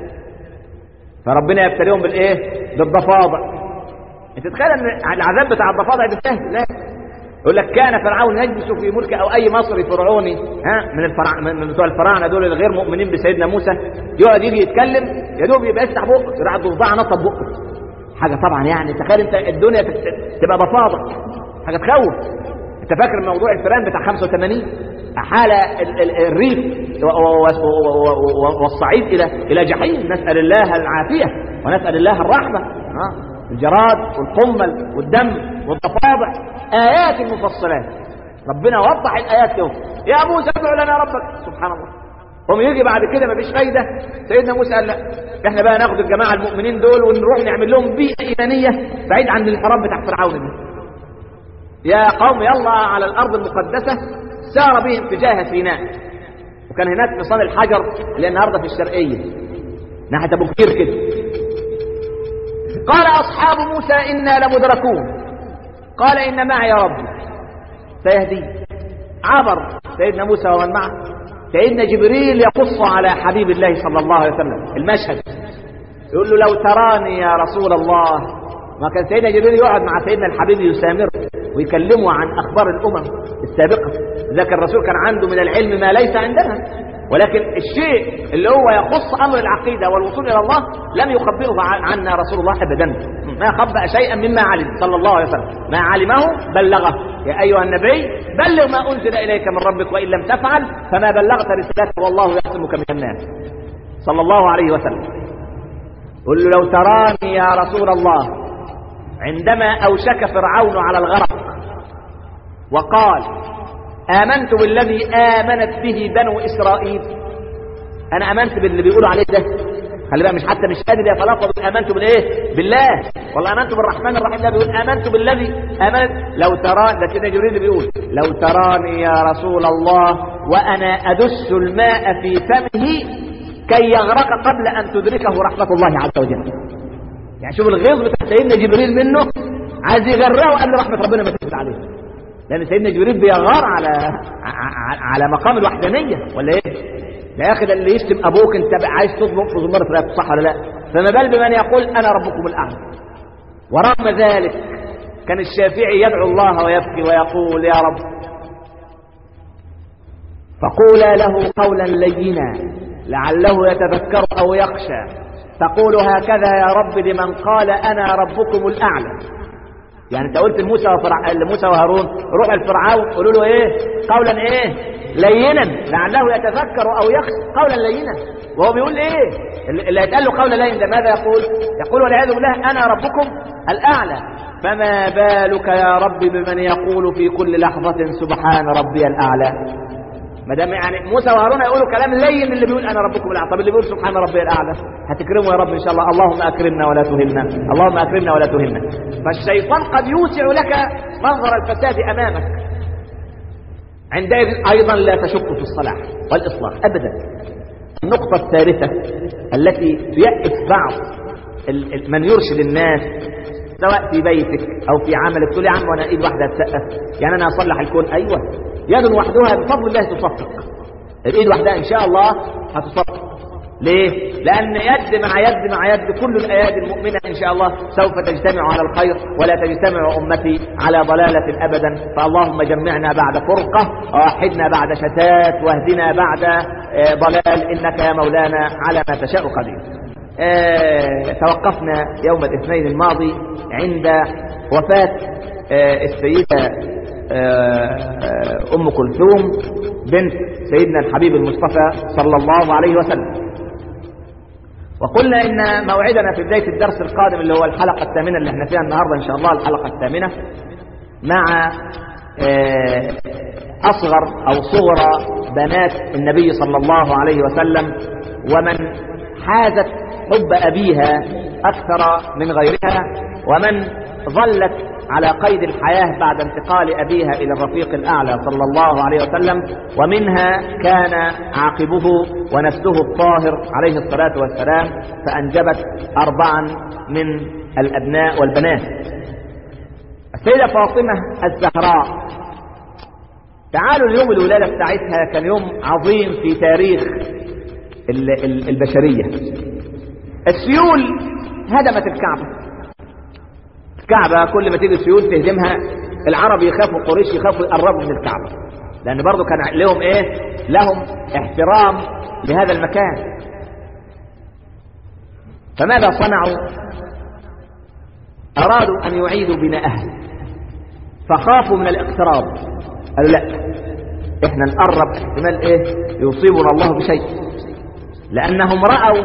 فربنا يبتليهم بالايه بالضفادع انت تتخيل ان العذاب بتاع الضفادع ده سهل لا يقول لك كان فرعون يجلس في ملك او اي مصري فرعوني ها من الفرع من من بتوع الفراعنه دول الغير مؤمنين بسيدنا موسى يقعد يجي يتكلم يا دوب يبقى يفتح بقه يروح الضفدع نطط بقه حاجه طبعا يعني تخيل انت الدنيا تت- تبقى ضفادع حاجه تخوف انت فاكر موضوع الفيران بتاع 85 حال ال- ال- الريف و- و- و- و- و- والصعيد الى الى جحيم نسال الله العافيه ونسال الله الرحمه ها الجراد والقمل والدم والضفادع ايات مفصلات ربنا وضح الايات لهم يا موسى ادعو لنا ربك سبحان الله هم يجي بعد كده مفيش فايده سيدنا موسى قال لا احنا بقى ناخد الجماعه المؤمنين دول ونروح نعمل لهم بيئه ايمانيه بعيد عن الحرام بتاع فرعون ده يا قوم يلا على الارض المقدسه سار بهم تجاه سيناء وكان هناك مصان الحجر اللي النهارده في الشرقيه ناحيه ابو كبير كده قال اصحاب موسى انا لمدركون قال ان معي ربي سيهدي عبر سيدنا موسى ومن معه سيدنا جبريل يقص على حبيب الله صلى الله عليه وسلم المشهد يقول له لو تراني يا رسول الله ما كان سيدنا جبريل يقعد مع سيدنا الحبيب يسامره ويكلمه عن اخبار الامم السابقه ذاك الرسول كان عنده من العلم ما ليس عندنا ولكن الشيء اللي هو يخص امر العقيده والوصول الى الله لم يخبره عن- عنا رسول الله ابدا ما خبأ شيئا مما علم صلى الله عليه وسلم ما علمه بلغه يا ايها النبي بلغ ما انزل اليك من ربك وان لم تفعل فما بلغت رسالته والله يعصمك من الناس صلى الله عليه وسلم قل له لو تراني يا رسول الله عندما اوشك فرعون على الغرق وقال آمنت بالذي آمنت به بنو إسرائيل أنا آمنت باللي بيقولوا عليه ده خلي بقى مش حتى مش قادر يا طلاق وبيقول آمنت بالإيه بالله والله آمنت بالرحمن الرحيم ده بيقول آمنت بالذي آمنت لو ترى ده كده جبريل اللي بيقول لو تراني يا رسول الله وأنا أدس الماء في فمه كي يغرق قبل أن تدركه رحمة الله عز وجل يعني شوف الغيظ بتاع سيدنا جبريل منه عايز يغرقه قبل رحمة ربنا ما تثبت عليه لان سيدنا جبريل بيغار على ع- على مقام الوحدانيه ولا ايه لا يا اخي ده اللي يشتم ابوك انت بقى عايز تطلق في زمره رقبته صح ولا لا فما بال بمن يقول انا ربكم الاعلى ورغم ذلك كان الشافعي يدعو الله ويبكي ويقول يا رب فقولا له قولا لينا لعله يتذكر او يخشى تقول هكذا يا رب لمن قال انا ربكم الاعلى يعني انت قلت لموسى وفرع... لموسى وهارون روح الفرعون قولوا له ايه قولا ايه لينا لعله يتذكر او يخشى قولا لينا وهو بيقول ايه اللي اللي هيتقال له قولا لين ده ماذا يقول يقول والعياذ بالله انا ربكم الاعلى فما بالك يا رب بمن يقول في كل لحظه سبحان ربي الاعلى ما دام يعني موسى وهارون يقولوا كلام لين اللي بيقول انا ربكم الاعلى طب اللي بيقول سبحان ربي الاعلى هتكرمه يا رب ان شاء الله اللهم اكرمنا ولا تهنا اللهم اكرمنا ولا تهنا فالشيطان قد يوسع لك منظر الفساد امامك عندئذ ايضا لا تشك في الصلاح والاصلاح ابدا النقطه الثالثه التي تيأس بعض ال- ال- من يرشد الناس سواء في بيتك او في عملك تقول يا عم وانا ايد واحده تسقف يعني انا اصلح الكون ايوه يد وحدها بفضل الله تصفق الايد وحدها ان شاء الله هتصفق ليه؟ لأن يد مع يد مع يد كل الأيادي المؤمنة إن شاء الله سوف تجتمع على الخير ولا تجتمع أمتي على ضلالة أبدا فاللهم جمعنا بعد فرقة ووحدنا بعد شتات واهدنا بعد آه، ضلال إنك يا مولانا على ما تشاء قدير آه، توقفنا يوم الاثنين الماضي عند وفاة آه، السيدة آه، آه، أم كلثوم بنت سيدنا الحبيب المصطفى صلى الله عليه وسلم وقلنا ان موعدنا في بدايه الدرس القادم اللي هو الحلقه الثامنه اللي احنا فيها النهارده ان شاء الله الحلقه الثامنه مع آه، اصغر او صغرى بنات النبي صلى الله عليه وسلم ومن حازت حب ابيها اكثر من غيرها ومن ظلت على قيد الحياه بعد انتقال ابيها الى الرفيق الاعلى صلى الله عليه وسلم ومنها كان عاقبه ونفسه الطاهر عليه الصلاه والسلام فانجبت اربعا من الابناء والبنات السيده فاطمه الزهراء تعالوا اليوم الولاده بتاعتها كان يوم عظيم في تاريخ ال- ال- البشريه السيول هدمت الكعبه الكعبة كل ما تيجي سيول تهدمها العرب يخافوا قريش يخافوا يقربوا من الكعبة لأن برضو كان لهم إيه لهم احترام لهذا المكان فماذا صنعوا أرادوا أن يعيدوا بناءها فخافوا من الاقتراب قالوا لا احنا نقرب احتمال ايه يصيبنا الله بشيء لأنهم رأوا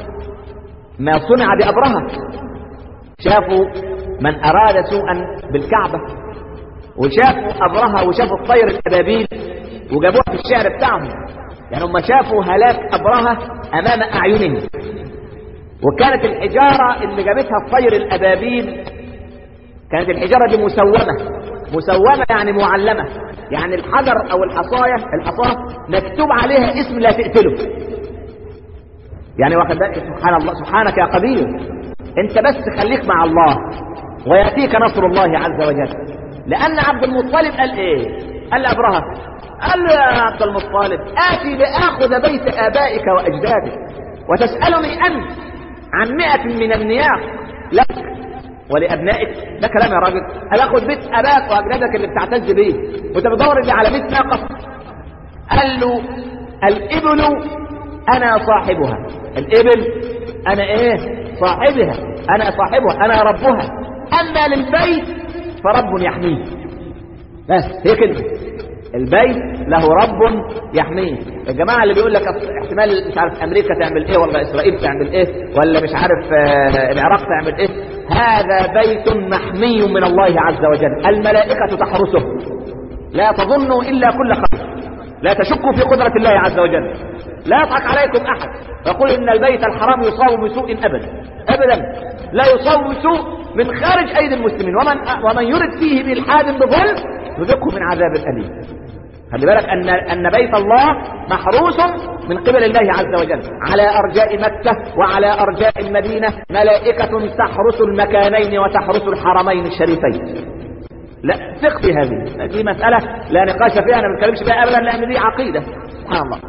ما صنع بأبرهة شافوا من أراد سوءا بالكعبة وشافوا أبرهة وشافوا الطير الأبابيل وجابوها في الشعر بتاعهم يعني هم شافوا هلاك أبرهة أمام أعينهم وكانت الحجارة اللي جابتها الطير الأبابيل كانت الحجارة دي مسومة مسومة يعني معلمة يعني الحجر أو الحصاية الحصاة مكتوب عليها اسم لا تقتله يعني واخد بالك سبحان الله سبحانك يا قدير انت بس خليك مع الله ويأتيك نصر الله عز وجل لأن عبد المطلب قال ايه قال لأبرهة قال له يا عبد المطلب آتي لآخذ بيت آبائك وأجدادك وتسألني أنت عن مئة من النياق لك ولأبنائك ده كلام يا راجل قال أخذ بيت آبائك وأجدادك اللي بتعتز بيه وانت بتدور اللي على 100 ناقة قال له الإبل أنا صاحبها الإبل أنا إيه صاحبها أنا صاحبها أنا ربها أما للبيت فرب يحميه بس هي كلمة البيت له رب يحميه الجماعة اللي بيقول لك أصل احتمال مش عارف أمريكا تعمل إيه ولا إسرائيل تعمل إيه ولا مش عارف آه، العراق تعمل إيه هذا بيت محمي من الله عز وجل الملائكة تحرسه لا تظنوا إلا كل خير لا تشكوا في قدرة الله عز وجل لا يضحك عليكم أحد يقول إن البيت الحرام يصاب بسوء أبدا أبدا لا يصاب بسوء من خارج أيدي المسلمين ومن, ومن يرد فيه بإلحاد بظلم يذقه من عذاب أليم خلي بالك أن, أن بيت الله محروس من قبل الله عز وجل على أرجاء مكة وعلى أرجاء المدينة ملائكة تحرس المكانين وتحرس الحرمين الشريفين لا ثق في هذه دي مسألة لا نقاش فيها أنا ما بتكلمش فيها أبدا لأن دي عقيدة سبحان الله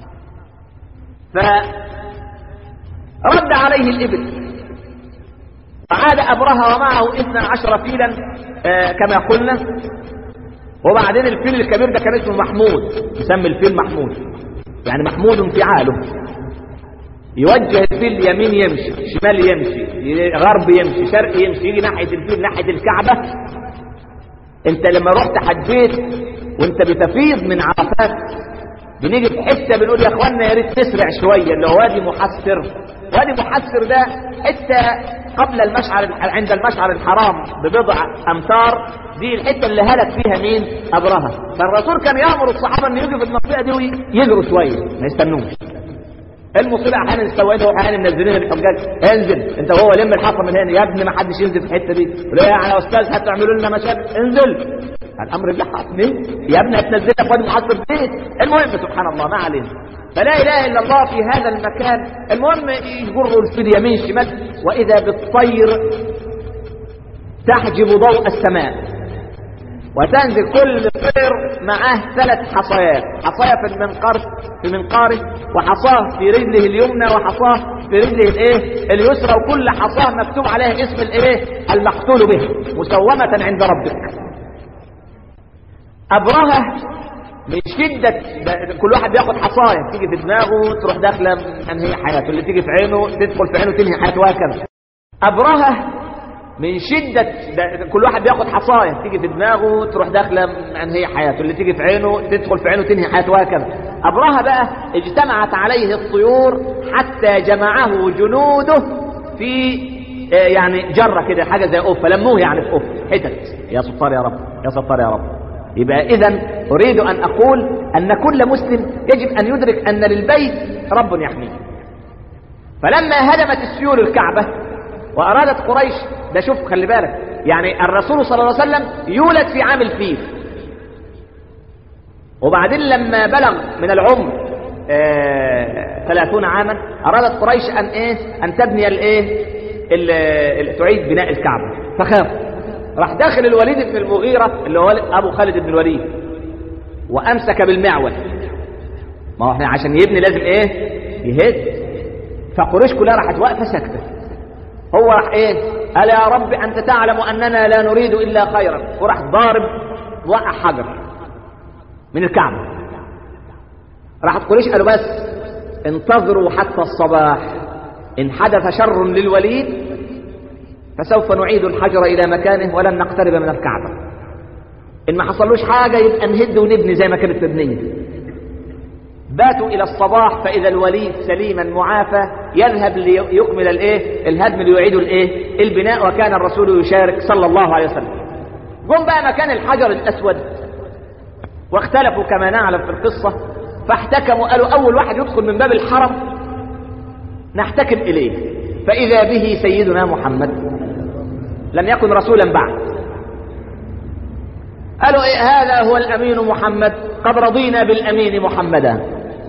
فرد عليه الإبل فعاد أبرهة ومعه اثنى عشر فيلا آه كما قلنا وبعدين الفيل الكبير ده كان اسمه محمود يسمي الفيل محمود يعني محمود فعاله يوجه الفيل يمين يمشي شمال يمشي غرب يمشي شرق يمشي يجي ناحية الفيل ناحية الكعبة انت لما رحت حجيت وانت بتفيض من عرفات بنيجي في حته بنقول يا اخوانا يا ريت تسرع شويه اللي هو وادي محسر وادي محسر ده حته قبل المشعر عند المشعر الحرام ببضع امتار دي الحته اللي هلك فيها مين ابرهه فالرسول كان يامر الصحابه ان يجوا في المنطقه دي ويجروا شويه ما يستنوش المصيبه احيانا يستوعبها واحيانا منزلين الحجاج انزل انت وهو لم الحصى من هنا يا ابني ما حدش ينزل في الحته دي لا يا استاذ هتعملوا لنا مشاكل انزل الامر اللي حصل يا ابني هتنزلك وادي محصل بيت المهم سبحان الله ما علينا فلا اله الا الله في هذا المكان المهم يجروا الفيل يمين شمال واذا بالطير تحجب ضوء السماء وتنزل كل طير معاه ثلاث حصيات حصاية في المنقار في منقاره وحصاه في رجله اليمنى وحصاه في رجله الايه اليسرى وكل حصاه مكتوب عليها اسم الايه المقتول به مسومة عند ربك ابرهة من شدة كل واحد بياخد حصاية تيجي في دماغه تروح داخلة انهي حياته اللي تيجي في عينه تدخل في عينه تنهي حياته وهكذا ابرهة من شدة كل واحد بياخد حصاية تيجي في دماغه تروح داخلة انهي حياته اللي تيجي في عينه تدخل في عينه تنهي حياته وهكذا ابرهة بقى اجتمعت عليه الطيور حتى جمعه جنوده في يعني جرة كده حاجة زي أوفة لموه يعني في أوفة حتت يا ستار يا رب يا ستار يا رب يبقى إذا أريد أن أقول أن كل مسلم يجب أن يدرك أن للبيت رب يحميه فلما هدمت السيول الكعبة وأرادت قريش ده شوف خلي بالك يعني الرسول صلى الله عليه وسلم يولد في عام الفيل وبعدين لما بلغ من العمر ثلاثون آه عاما أرادت قريش أن إيه أن تبني الإيه تعيد بناء الكعبة فخاف راح داخل الوليد بن المغيرة اللي هو أبو خالد بن الوليد وأمسك بالمعول ما هو احنا عشان يبني لازم إيه يهد فقريش كلها راحت واقفة ساكتة هو راح إيه قال يا رب أنت تعلم أننا لا نريد إلا خيرا وراح ضارب وقع حجر من الكعبة راحت قريش قالوا بس انتظروا حتى الصباح إن حدث شر للوليد فسوف نعيد الحجر إلى مكانه ولن نقترب من الكعبة إن ما حصلوش حاجة يبقى نهد ونبني زي ما كانت مبنية باتوا إلى الصباح فإذا الوليد سليما معافى يذهب ليكمل الإيه الهدم ليعيد الإيه البناء وكان الرسول يشارك صلى الله عليه وسلم جم بقى مكان الحجر الأسود واختلفوا كما نعلم في القصة فاحتكموا قالوا أول واحد يدخل من باب الحرم نحتكم إليه فإذا به سيدنا محمد لم يكن رسولا بعد قالوا إيه هذا هو الأمين محمد قد رضينا بالأمين محمدا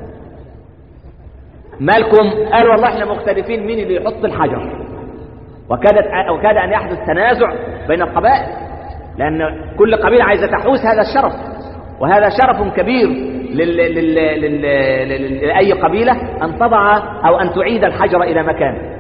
مالكم قالوا والله احنا مختلفين مين اللي يحط الحجر وكادت وكاد أن يحدث تنازع بين القبائل لأن كل قبيلة عايزة تحوز هذا الشرف وهذا شرف كبير لل... لل... لل... لل... لأي قبيلة أن تضع أو أن تعيد الحجر إلى مكانه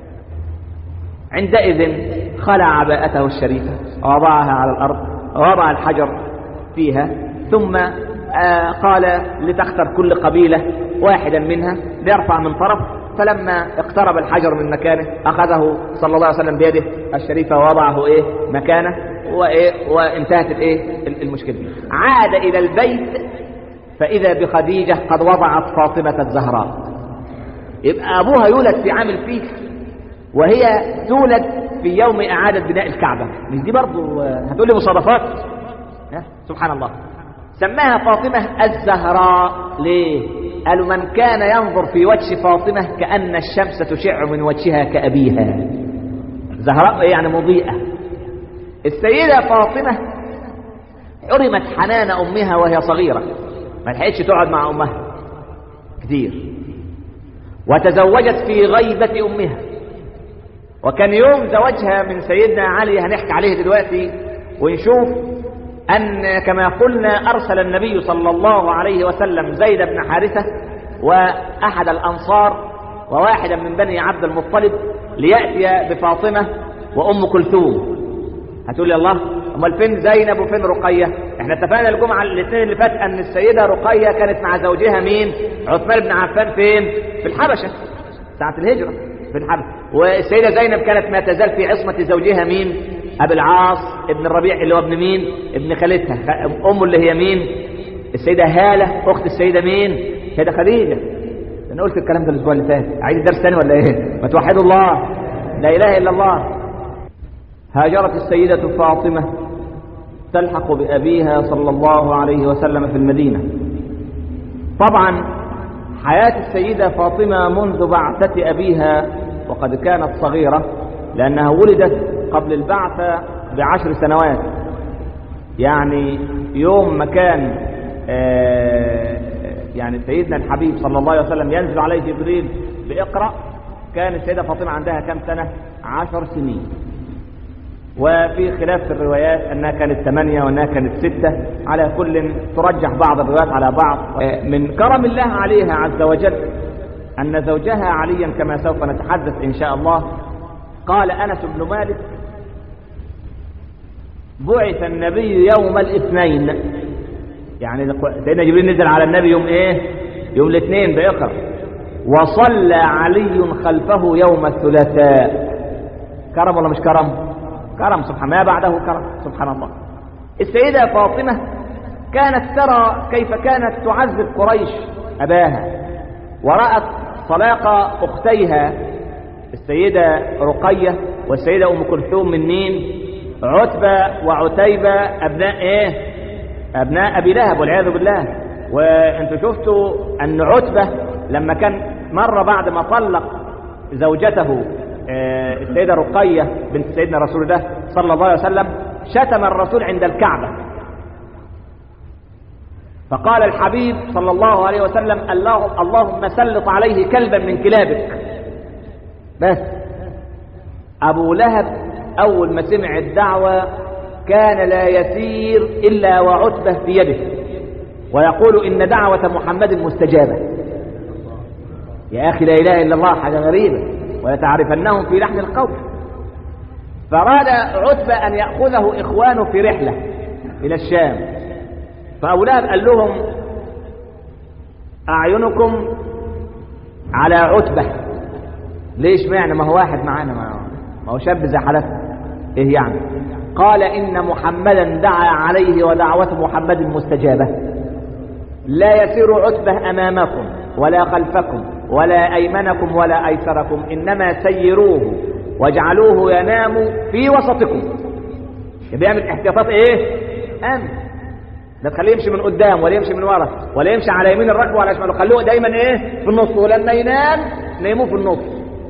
عندئذ خلع عباءته الشريفة ووضعها على الأرض ووضع الحجر فيها ثم آه قال لتختر كل قبيلة واحدا منها ليرفع من طرف فلما اقترب الحجر من مكانه أخذه صلى الله عليه وسلم بيده الشريفة ووضعه إيه مكانه وإيه وانتهت الإيه المشكلة عاد إلى البيت فإذا بخديجة قد وضعت فاطمة الزهراء يبقى أبوها يولد في عام الفيل وهي تولد في يوم إعادة بناء الكعبة مش دي برضو هتقول لي مصادفات سبحان الله سماها فاطمة الزهراء ليه قالوا من كان ينظر في وجه فاطمة كأن الشمس تشع من وجهها كأبيها زهراء يعني مضيئة السيدة فاطمة حرمت حنان أمها وهي صغيرة ما لحقتش تقعد مع أمها كتير وتزوجت في غيبة أمها وكان يوم زواجها من سيدنا علي هنحكي عليه دلوقتي ونشوف أن كما قلنا أرسل النبي صلى الله عليه وسلم زيد بن حارثة وأحد الأنصار وواحدا من بني عبد المطلب ليأتي بفاطمة وأم كلثوم هتقول لي الله امال فين زينب وفين رقية احنا اتفقنا الجمعة الاثنين اللي فات ان السيدة رقية كانت مع زوجها مين عثمان بن عفان فين في الحبشة ساعة الهجرة في الحبشة والسيدة زينب كانت ما تزال في عصمة زوجها مين ابي العاص ابن الربيع اللي هو ابن مين ابن خالتها امه اللي هي مين السيدة هالة اخت السيدة مين السيدة خديجة انا قلت الكلام ده الاسبوع اللي فات عايز درس تاني ولا ايه ما توحدوا الله لا إله إلا الله هاجرت السيدة فاطمة تلحق بأبيها صلى الله عليه وسلم في المدينة طبعا حياة السيدة فاطمة منذ بعثة أبيها وقد كانت صغيرة لأنها ولدت قبل البعثة بعشر سنوات يعني يوم ما كان آه يعني سيدنا الحبيب صلى الله عليه وسلم ينزل عليه جبريل بإقرأ كان السيدة فاطمة عندها كم سنة عشر سنين وفي خلاف في الروايات أنها كانت ثمانية وأنها كانت ستة على كل ترجح بعض الروايات على بعض من كرم الله عليها عز وجل أن زوجها عليا كما سوف نتحدث إن شاء الله قال أنس بن مالك بعث النبي يوم الاثنين يعني سيدنا جبريل نزل على النبي يوم ايه يوم الاثنين بإقرأ وصلى علي خلفه يوم الثلاثاء كرم ولا مش كرم كرم سبحان ما بعده كرم سبحان الله السيدة فاطمة كانت ترى كيف كانت تعذب قريش أباها ورأت طلاق أختيها السيدة رقية والسيدة أم كلثوم من مين عتبة وعتيبة أبناء إيه أبناء أبي لهب والعياذ بالله وأنتوا شفتوا أن عتبة لما كان مرة بعد ما طلق زوجته السيدة رقية بنت سيدنا رسول الله صلى الله عليه وسلم شتم الرسول عند الكعبة فقال الحبيب صلى الله عليه وسلم الله اللهم سلط عليه كلبا من كلابك بس أبو لهب أول ما سمع الدعوة كان لا يسير إلا وعتبة في يده ويقول إن دعوة محمد مستجابة يا أخي لا إله إلا الله حاجة غريبة ويتعرفنهم في لحن القول فأراد عتبة أن يأخذه إخوانه في رحلة إلى الشام فأولاد قال لهم أعينكم على عتبة ليش معنى ما هو واحد معانا ما هو شاب زي حالتنا ايه يعني قال ان محمدا دعا عليه ودعوة محمد مستجابة لا يسير عتبة امامكم ولا خلفكم ولا ايمنكم ولا ايسركم انما سيروه واجعلوه ينام في وسطكم بيعمل احتياطات ايه امن لا تخليه يمشي من قدام ولا يمشي من ورا ولا يمشي على يمين الركبه ولا شماله خلوه دايما ايه في النص ولما ينام نيموه في النص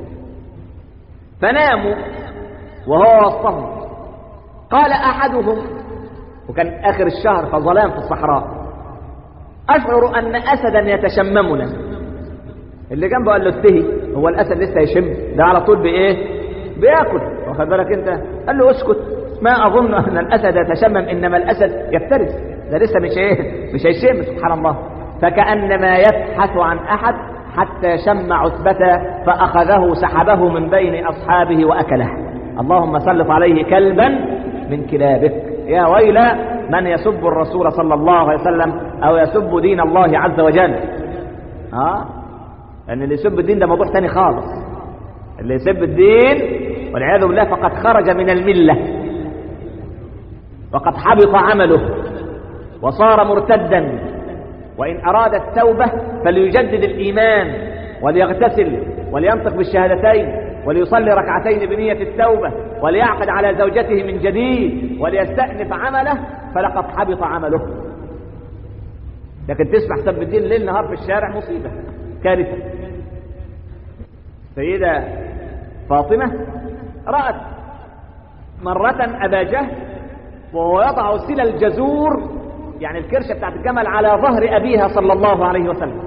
فناموا وهو وسطهم قال احدهم وكان اخر الشهر فظلام في الصحراء اشعر ان اسدا يتشممنا اللي جنبه قال له استهي هو الاسد لسه يشم ده على طول بايه بياكل واخد بالك انت قال له اسكت ما اظن ان الاسد يتشمم انما الاسد يفترس ده لسه مش ايه مش هيشم سبحان الله فكانما يبحث عن احد حتى شم عتبة فأخذه سحبه من بين أصحابه وأكله اللهم سلط عليه كلبا من كلابك يا ويل من يسب الرسول صلى الله عليه وسلم أو يسب دين الله عز وجل اه لأن اللي يسب الدين ده موضوع تاني خالص اللي يسب الدين والعياذ بالله فقد خرج من الملة وقد حبط عمله وصار مرتدا وإن أراد التوبة فليجدد الإيمان وليغتسل ولينطق بالشهادتين وليصلي ركعتين بنية التوبة وليعقد على زوجته من جديد وليستأنف عمله فلقد حبط عمله لكن تسمع سب الدين ليل نهار في الشارع مصيبة كارثة سيدة فاطمة رأت مرة أبا جهل وهو يضع سل الجزور يعني الكرشة بتاعت الجمل على ظهر أبيها صلى الله عليه وسلم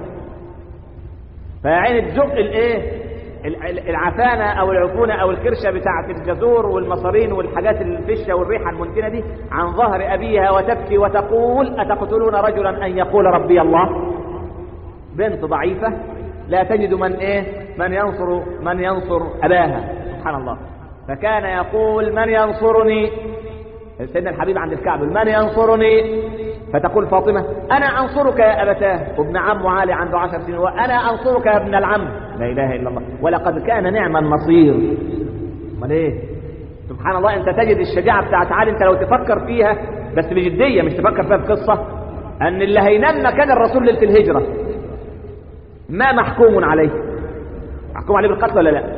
فعين تزق الايه العفانة او العفونة او الكرشة بتاعت الجزور والمصارين والحاجات الفشة والريحة المنتنة دي عن ظهر ابيها وتبكي وتقول اتقتلون رجلا ان يقول ربي الله بنت ضعيفة لا تجد من ايه من ينصر من ينصر اباها سبحان الله فكان يقول من ينصرني سيدنا الحبيب عند الكعبة من ينصرني فتقول فاطمة أنا أنصرك يا أبتاه وابن عم علي عنده عشر سنين وأنا أنصرك يا ابن العم لا إله إلا الله ولقد كان نعم النصير امال ايه سبحان الله أنت تجد الشجاعة بتاعت علي أنت لو تفكر فيها بس بجدية مش تفكر فيها بقصة أن اللي هينام مكان الرسول ليلة الهجرة ما محكوم عليه محكوم عليه بالقتل ولا لا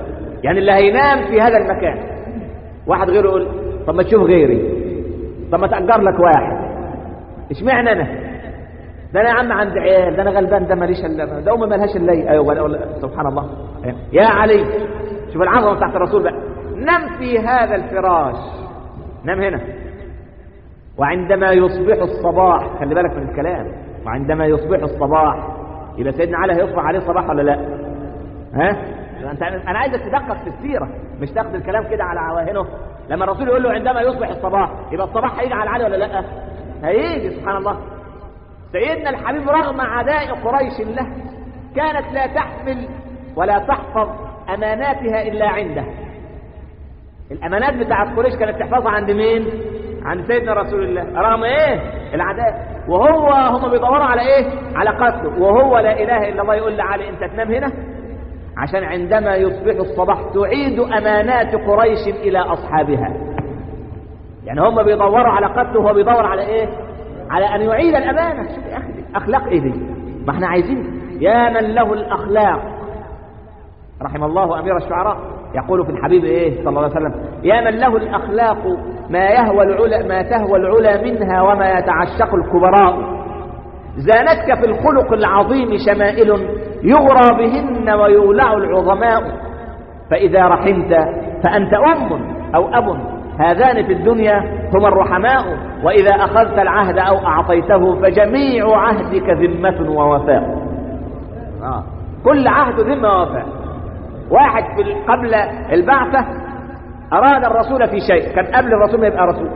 يعني اللي هينام في هذا المكان واحد غيره يقول طب ما تشوف غيري طب ما تأجر لك واحد اشمعنى انا ده انا يا عم عندي عيال ده انا غلبان ده ماليش الا ده امي مالهاش الا ايوه ولا ولا سبحان الله يا علي شوف العظمه بتاعت الرسول بقى نم في هذا الفراش نم هنا وعندما يصبح الصباح خلي بالك من الكلام وعندما يصبح الصباح يبقى سيدنا علي هيصبح عليه صباح ولا لا ها انت انا عايزك تدقق في السيره مش تاخد الكلام كده على عواهنه لما الرسول يقول له عندما يصبح الصباح يبقى الصباح هيجي على علي ولا لا هيجي سبحان الله سيدنا الحبيب رغم عداء قريش له كانت لا تحمل ولا تحفظ اماناتها الا عنده الامانات بتاعت قريش كانت تحفظها عند مين عند سيدنا رسول الله رغم ايه العداء وهو هم بيدوروا على ايه على قتله وهو لا اله الا الله يقول لعلي انت تنام هنا عشان عندما يصبح الصباح تعيد امانات قريش الى اصحابها يعني هم بيدوروا على قتله وهو بيدور على ايه على ان يعيد الامانه شوف يا اخي اخلاق ايه دي ما احنا عايزين يا من له الاخلاق رحم الله امير الشعراء يقول في الحبيب ايه صلى الله عليه وسلم يا من له الاخلاق ما يهوى العلا ما تهوى العلا منها وما يتعشق الكبراء زانتك في الخلق العظيم شمائل يغرى بهن ويولع العظماء فاذا رحمت فانت ام او اب هذان في الدنيا هما الرحماء واذا اخذت العهد او اعطيته فجميع عهدك ذمه ووفاء آه. كل عهد ذمه ووفاء واحد في قبل البعثة أراد الرسول في شيء كان قبل الرسول ما يبقى رسول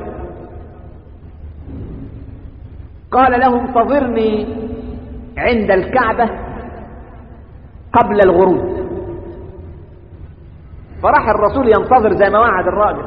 قال له انتظرني عند الكعبة قبل الغروب فراح الرسول ينتظر زي ما وعد الراجل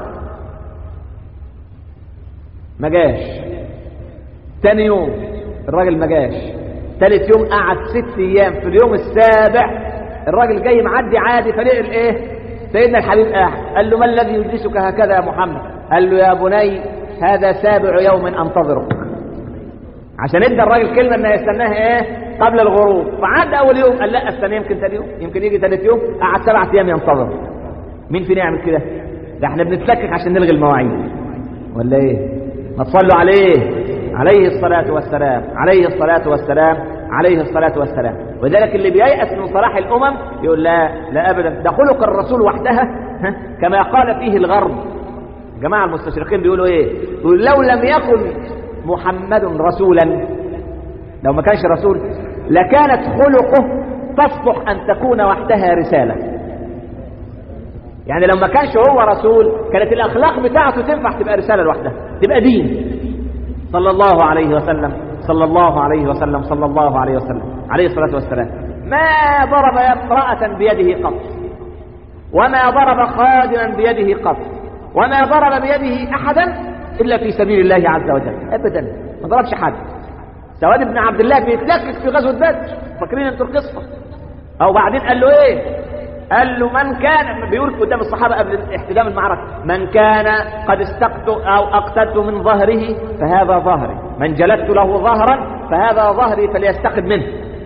ما جاش تاني يوم الراجل ما جاش تالت يوم قعد ست ايام في اليوم السابع الراجل جاي معدي عادي فلقي الايه سيدنا الحبيب قاعد قال له ما الذي يجلسك هكذا يا محمد قال له يا بني هذا سابع يوم انتظرك عشان ادى الراجل كلمه انه يستناها ايه قبل الغروب فعدى اول يوم قال لا استنى يمكن ثاني يوم يمكن يجي ثالث يوم قعد سبعة ايام ينتظر مين فينا يعمل كده ده احنا بنتلكك عشان نلغي المواعيد ولا ايه ما تصلوا عليه عليه الصلاة والسلام عليه الصلاة والسلام عليه الصلاة والسلام وذلك اللي بييأس من صلاح الأمم يقول لا لا أبدا ده خلق الرسول وحدها كما قال فيه الغرب جماعة المستشرقين بيقولوا ايه يقول لو لم يكن محمد رسولا لو ما كانش رسول لكانت خلقه تصلح أن تكون وحدها رسالة يعني لو ما كانش هو رسول كانت الأخلاق بتاعته تنفع تبقى رسالة لوحدها تبقى دين صلى الله عليه وسلم صلى الله عليه وسلم صلى الله عليه وسلم عليه الصلاة والسلام ما ضرب امرأة بيده قط وما ضرب خادما بيده قط وما ضرب بيده أحدا إلا في سبيل الله عز وجل أبدا ما ضربش حد سواد بن عبد الله بيتلكك في غزوة بدر فاكرين انتوا القصة أو بعدين قال له إيه قال له من كان بيقول قدام الصحابة قبل احتدام المعركة من كان قد استقت أو أقتدت من ظهره فهذا ظهري من جلدت له ظهرا فهذا ظهري فليستقد منه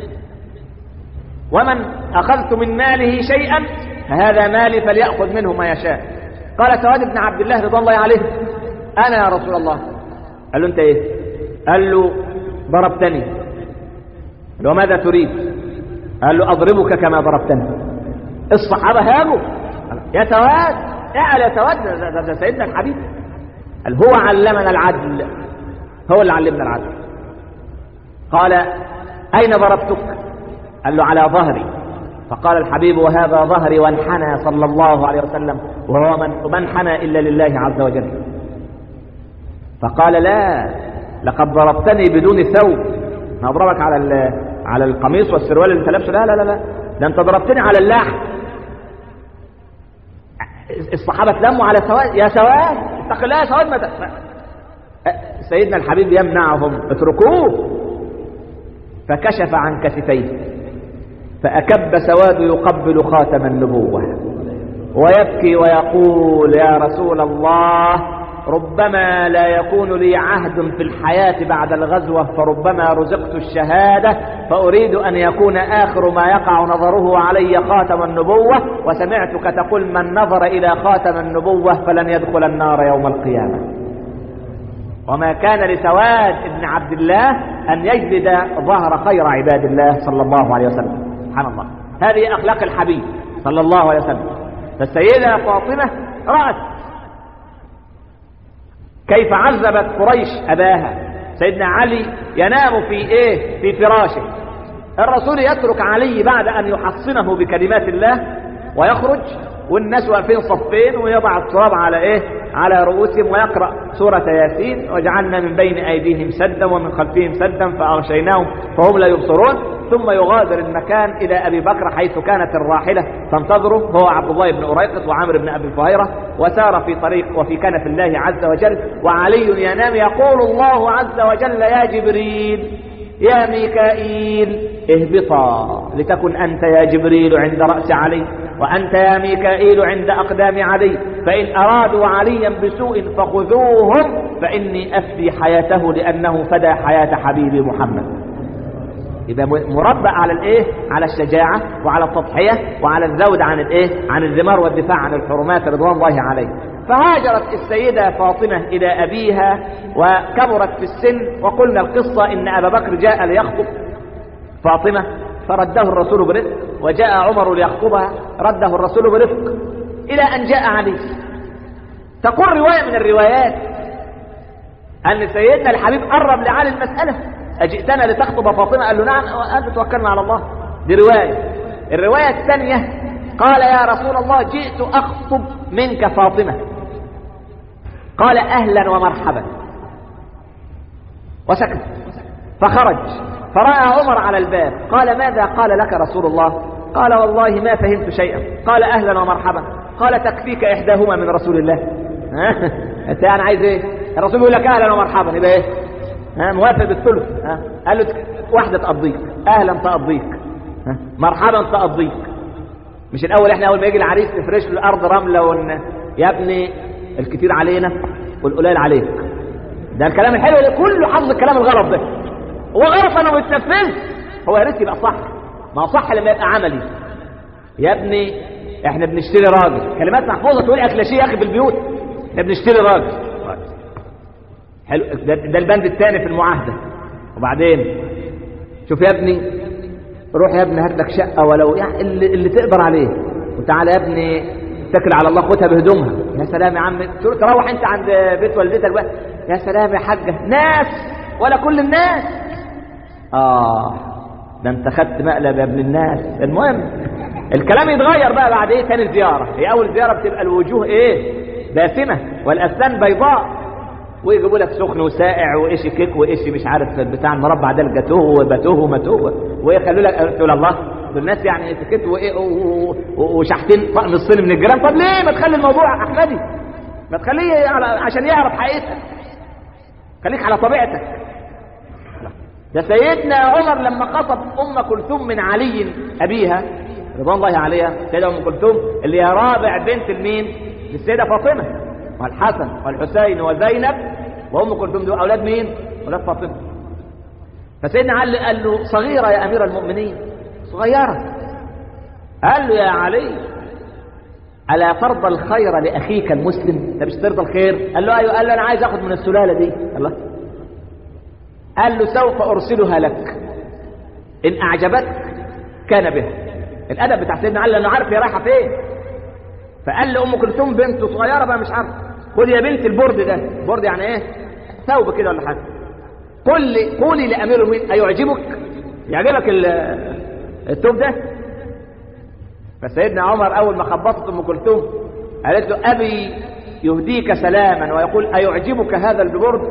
ومن أخذت من ماله شيئا فهذا مالي فليأخذ منه ما يشاء قال سواد بن عبد الله رضي الله عليه أنا يا رسول الله قال له أنت إيه قال له ضربتني قال له وماذا تريد قال له أضربك كما ضربتني الصحابة هاجوا يا سواد اعلى يا سواد ده, ده, ده سيدنا الحبيب قال هو علمنا العدل هو اللي علمنا العدل قال أين ضربتك قال له على ظهري فقال الحبيب وهذا ظهري وانحنى صلى الله عليه وسلم وهو من من حنى إلا لله عز وجل فقال لا لقد ضربتني بدون ثوب انا اضربك على على القميص والسروال اللي انت لابسه لا لا لا لا ده انت ضربتني على اللحم الصحابة تلموا على سواد يا سواد اتق الله يا سواد ما سيدنا الحبيب يمنعهم اتركوه فكشف عن كتفيه فأكب سواد يقبل خاتم النبوة ويبكي ويقول يا رسول الله ربما لا يكون لي عهد في الحياة بعد الغزوة فربما رزقت الشهادة فأريد أن يكون آخر ما يقع نظره علي خاتم النبوة وسمعتك تقول من نظر إلى خاتم النبوة فلن يدخل النار يوم القيامة وما كان لسواد بن عبد الله أن يجلد ظهر خير عباد الله صلى الله عليه وسلم سبحان الله هذه أخلاق الحبيب صلى الله عليه وسلم فالسيدة فاطمة رأت كيف عذبت قريش أباها سيدنا علي ينام في إيه في فراشه الرسول يترك علي بعد أن يحصنه بكلمات الله ويخرج والناس واقفين صفين ويضع التراب على ايه على رؤوسهم ويقرا سوره ياسين وجعلنا من بين ايديهم سدا ومن خلفهم سدا فاغشيناهم فهم لا يبصرون ثم يغادر المكان الى ابي بكر حيث كانت الراحله تنتظره هو عبد الله بن اريقط وعامر بن ابي الفهيره وسار في طريق وفي كنف الله عز وجل وعلي ينام يقول الله عز وجل يا جبريل يا ميكائيل اهبطا لتكن أنت يا جبريل عند رأس علي وأنت يا ميكائيل عند أقدام علي فإن أرادوا عليا بسوء فخذوهم فإني أفدي حياته لأنه فدى حياة حبيبي محمد يبقى مربع على الايه على الشجاعة وعلى التضحية وعلى الزود عن الايه عن الذمار والدفاع عن الحرمات رضوان الله عليه فهاجرت السيدة فاطمة إلى أبيها وكبرت في السن وقلنا القصة إن أبا بكر جاء ليخطب فاطمة فرده الرسول برفق وجاء عمر ليخطبها رده الرسول برفق إلى أن جاء علي تقول رواية من الروايات أن سيدنا الحبيب قرب لعلي المسألة أجئتنا لتخطب فاطمة قال له نعم قال توكلنا على الله دي رواية الرواية الثانية قال يا رسول الله جئت أخطب منك فاطمة قال أهلا ومرحبا وسكت فخرج فرأى عمر على الباب قال ماذا قال لك رسول الله قال والله ما فهمت شيئا قال أهلا ومرحبا قال تكفيك إحداهما من رسول الله ها انت يعني عايز ايه الرسول يقول لك اهلا ومرحبا يبقى ايه ها موافق بالثلث ها قال له واحده تقضيك اهلا تقضيك ها مرحبا تقضيك مش الاول احنا اول ما يجي العريس نفرش له الارض رمله ون... يا ابني الكتير علينا والقليل عليك ده الكلام الحلو ده كله حافظ الكلام الغلط ده هو غلط انا متنفذ هو يا ريت يبقى صح ما هو صح لما يبقى عملي يا ابني احنا بنشتري راجل كلمات محفوظه تقول اكلاشيه يا اخي في البيوت احنا بنشتري راجل حلو ده, ده البند الثاني في المعاهده وبعدين شوف يا ابني روح يا ابني هات لك شقه ولو يعني اللي, اللي تقدر عليه وتعالى يا ابني اتكل على الله خدها بهدومها يا سلام يا عم تروح انت عند بيت والدتك بقى يا سلام يا حاجه ناس ولا كل الناس اه ده انت خدت مقلب يا ابن الناس المهم الكلام يتغير بقى بعد ايه تاني زياره هي اول زياره بتبقى الوجوه ايه باسمه والاسنان بيضاء ويجيبوا لك سخن وسائع وايش كيك وايش مش عارف بتاع المربع ده الجاتوه وباتوه وماتوه ويخلوا لك تقول الله دول الناس يعني اتيكيت وايه وشحتين طقم الصيني من الجيران طب ليه ما تخلي الموضوع احمدي ما تخليه على عشان يعرف حقيقتك خليك على طبيعتك ده سيدنا عمر لما خطب ام كلثوم من علي ابيها رضوان الله عليها سيدة ام كلثوم اللي هي رابع بنت المين للسيدة فاطمة والحسن والحسين وزينب وام كلثوم دول اولاد مين اولاد فاطمة فسيدنا علي قال له صغيرة يا امير المؤمنين صغيرة قال له يا علي ألا ترضى الخير لأخيك المسلم أنت مش ترضى الخير قال له أيوه قال له أنا عايز أخذ من السلالة دي الله قال له سوف أرسلها لك إن أعجبتك كان بها الأدب بتاع سيدنا علي لأنه عارف هي رايحة فين فقال لأم كلثوم بنته صغيرة بقى مش عارف خد يا بنت البرد ده برد يعني إيه ثوب كده ولا حاجة قل لي قولي لأمير المؤمنين أيعجبك يعجبك الثوب ده فسيدنا عمر أول ما خبطت أم كلثوم قالت له أبي يهديك سلاما ويقول أيعجبك هذا البرد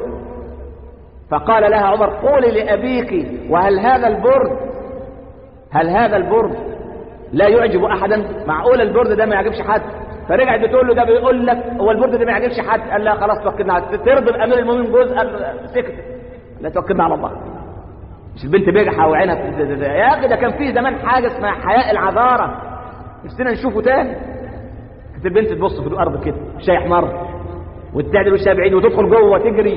فقال لها عمر قولي لأبيك وهل هذا البرد هل هذا البرد لا يعجب أحدا معقول البرد ده ما يعجبش حد فرجعت بتقول له ده بيقول لك هو البرد ده ما يعجبش حد قال لا خلاص توكلنا على ترضي الامير المؤمنين جوز قال سكت لا توكلنا على الله مش البنت بجحة وعينها يا اخي ده كان في زمان حاجه اسمها حياء العذاره نفسنا نشوفه تاني كانت البنت تبص في الارض كده شاي احمر وتعدل وشها بعيد وتدخل جوه تجري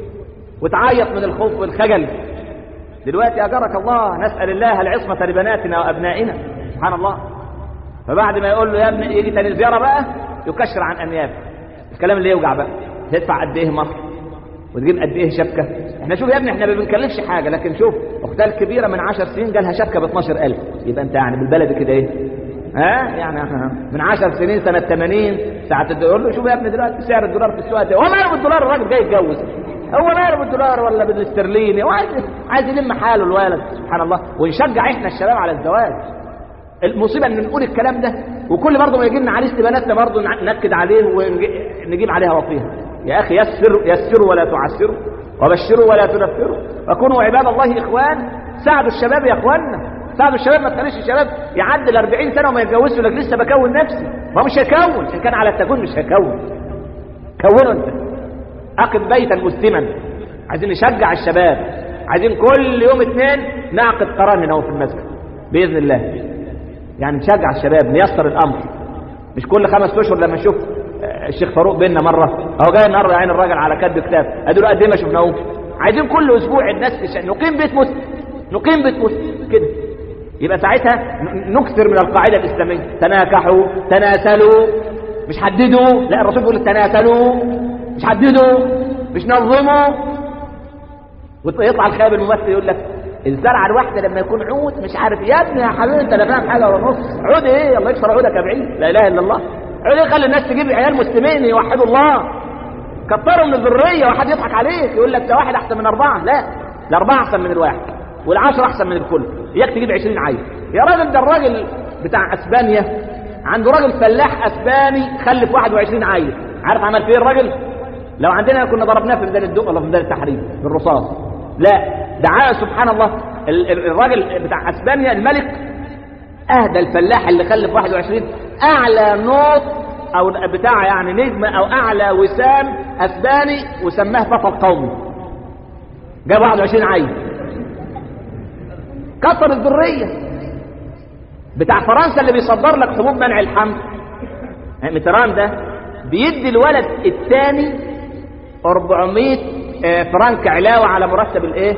وتعيط من الخوف والخجل دلوقتي اجرك الله نسال الله العصمه لبناتنا وابنائنا سبحان الله فبعد ما يقول له يا ابني يجي تاني زياره بقى يكشر عن انيابه الكلام اللي يوجع بقى تدفع قد ايه مصر وتجيب قد ايه شبكه احنا شوف يا ابني احنا ما بنكلفش حاجه لكن شوف اختها الكبيره من 10 سنين جالها شبكه ب 12000 يبقى انت يعني بالبلد كده ايه ها يعني من 10 سنين سنه 80 ساعه تقول له شوف يا ابني دلوقتي سعر الدولار في السوق ده هو ماله بالدولار الراجل جاي يتجوز هو ماله بالدولار ولا بالاسترليني هو عايز عايز يلم حاله الولد سبحان الله ونشجع احنا الشباب على الزواج المصيبه ان نقول الكلام ده وكل برضه ما يجي لنا عريس بناتنا برضه ننكد عليه ونجيب عليها وطيها يا اخي يسر يسروا ولا تعسروا وبشروا ولا تنفروا وكونوا عباد الله اخوان ساعدوا الشباب يا اخوانا ساعدوا الشباب ما تخليش الشباب يعدي ال 40 سنه وما يتجوزش لك لسه بكون نفسي ما هو مش هيكون ان كان على التكوين مش هيكون كونه انت اقم بيتا مسلما عايزين نشجع الشباب عايزين كل يوم اثنين نعقد قران هنا في المسجد باذن الله يعني نشجع الشباب نيسر الامر مش كل خمس اشهر لما نشوف الشيخ فاروق بينا مره هو جاي النهارده عين الراجل على كتب كتاب ادوا له قد ايه ما شفناهوش عايزين كل اسبوع الناس تش... نقيم بيت مسلم نقيم بيت مسلم كده يبقى ساعتها نكثر من القاعده الاسلاميه تناكحوا تناسلوا مش حددوا لا الرسول بيقول تناسلوا مش حددوا مش نظموا ويطلع الخياب الممثل يقول لك الزرعه الواحده لما يكون عود مش عارف يا ابني يا حبيبي انت لا فاهم حاجه ولا نص عود ايه الله يكسر عودك يا بعيد لا اله الا الله عود ايه خلي الناس تجيب عيال مسلمين يوحدوا الله كتروا من الذريه واحد يضحك عليك يقول لك ده واحد احسن من اربعه لا الاربعه احسن من الواحد والعشره احسن من الكل اياك تجيب 20 عيل يا راجل ده الراجل بتاع اسبانيا عنده راجل فلاح اسباني خلف 21 عيل عارف عمل فيه الراجل لو عندنا كنا ضربناه في ميدان الدق ولا في ميدان التحرير بالرصاص لا دعاء سبحان الله الراجل بتاع اسبانيا الملك اهدى الفلاح اللي خلف 21 اعلى نوط او بتاع يعني نجم او اعلى وسام اسباني وسماه بطل قومي جاب 21 عيل كسر الذريه بتاع فرنسا اللي بيصدر لك حبوب منع الحمل متران ده بيدي الولد الثاني 400 فرنك علاوه على مرتب الايه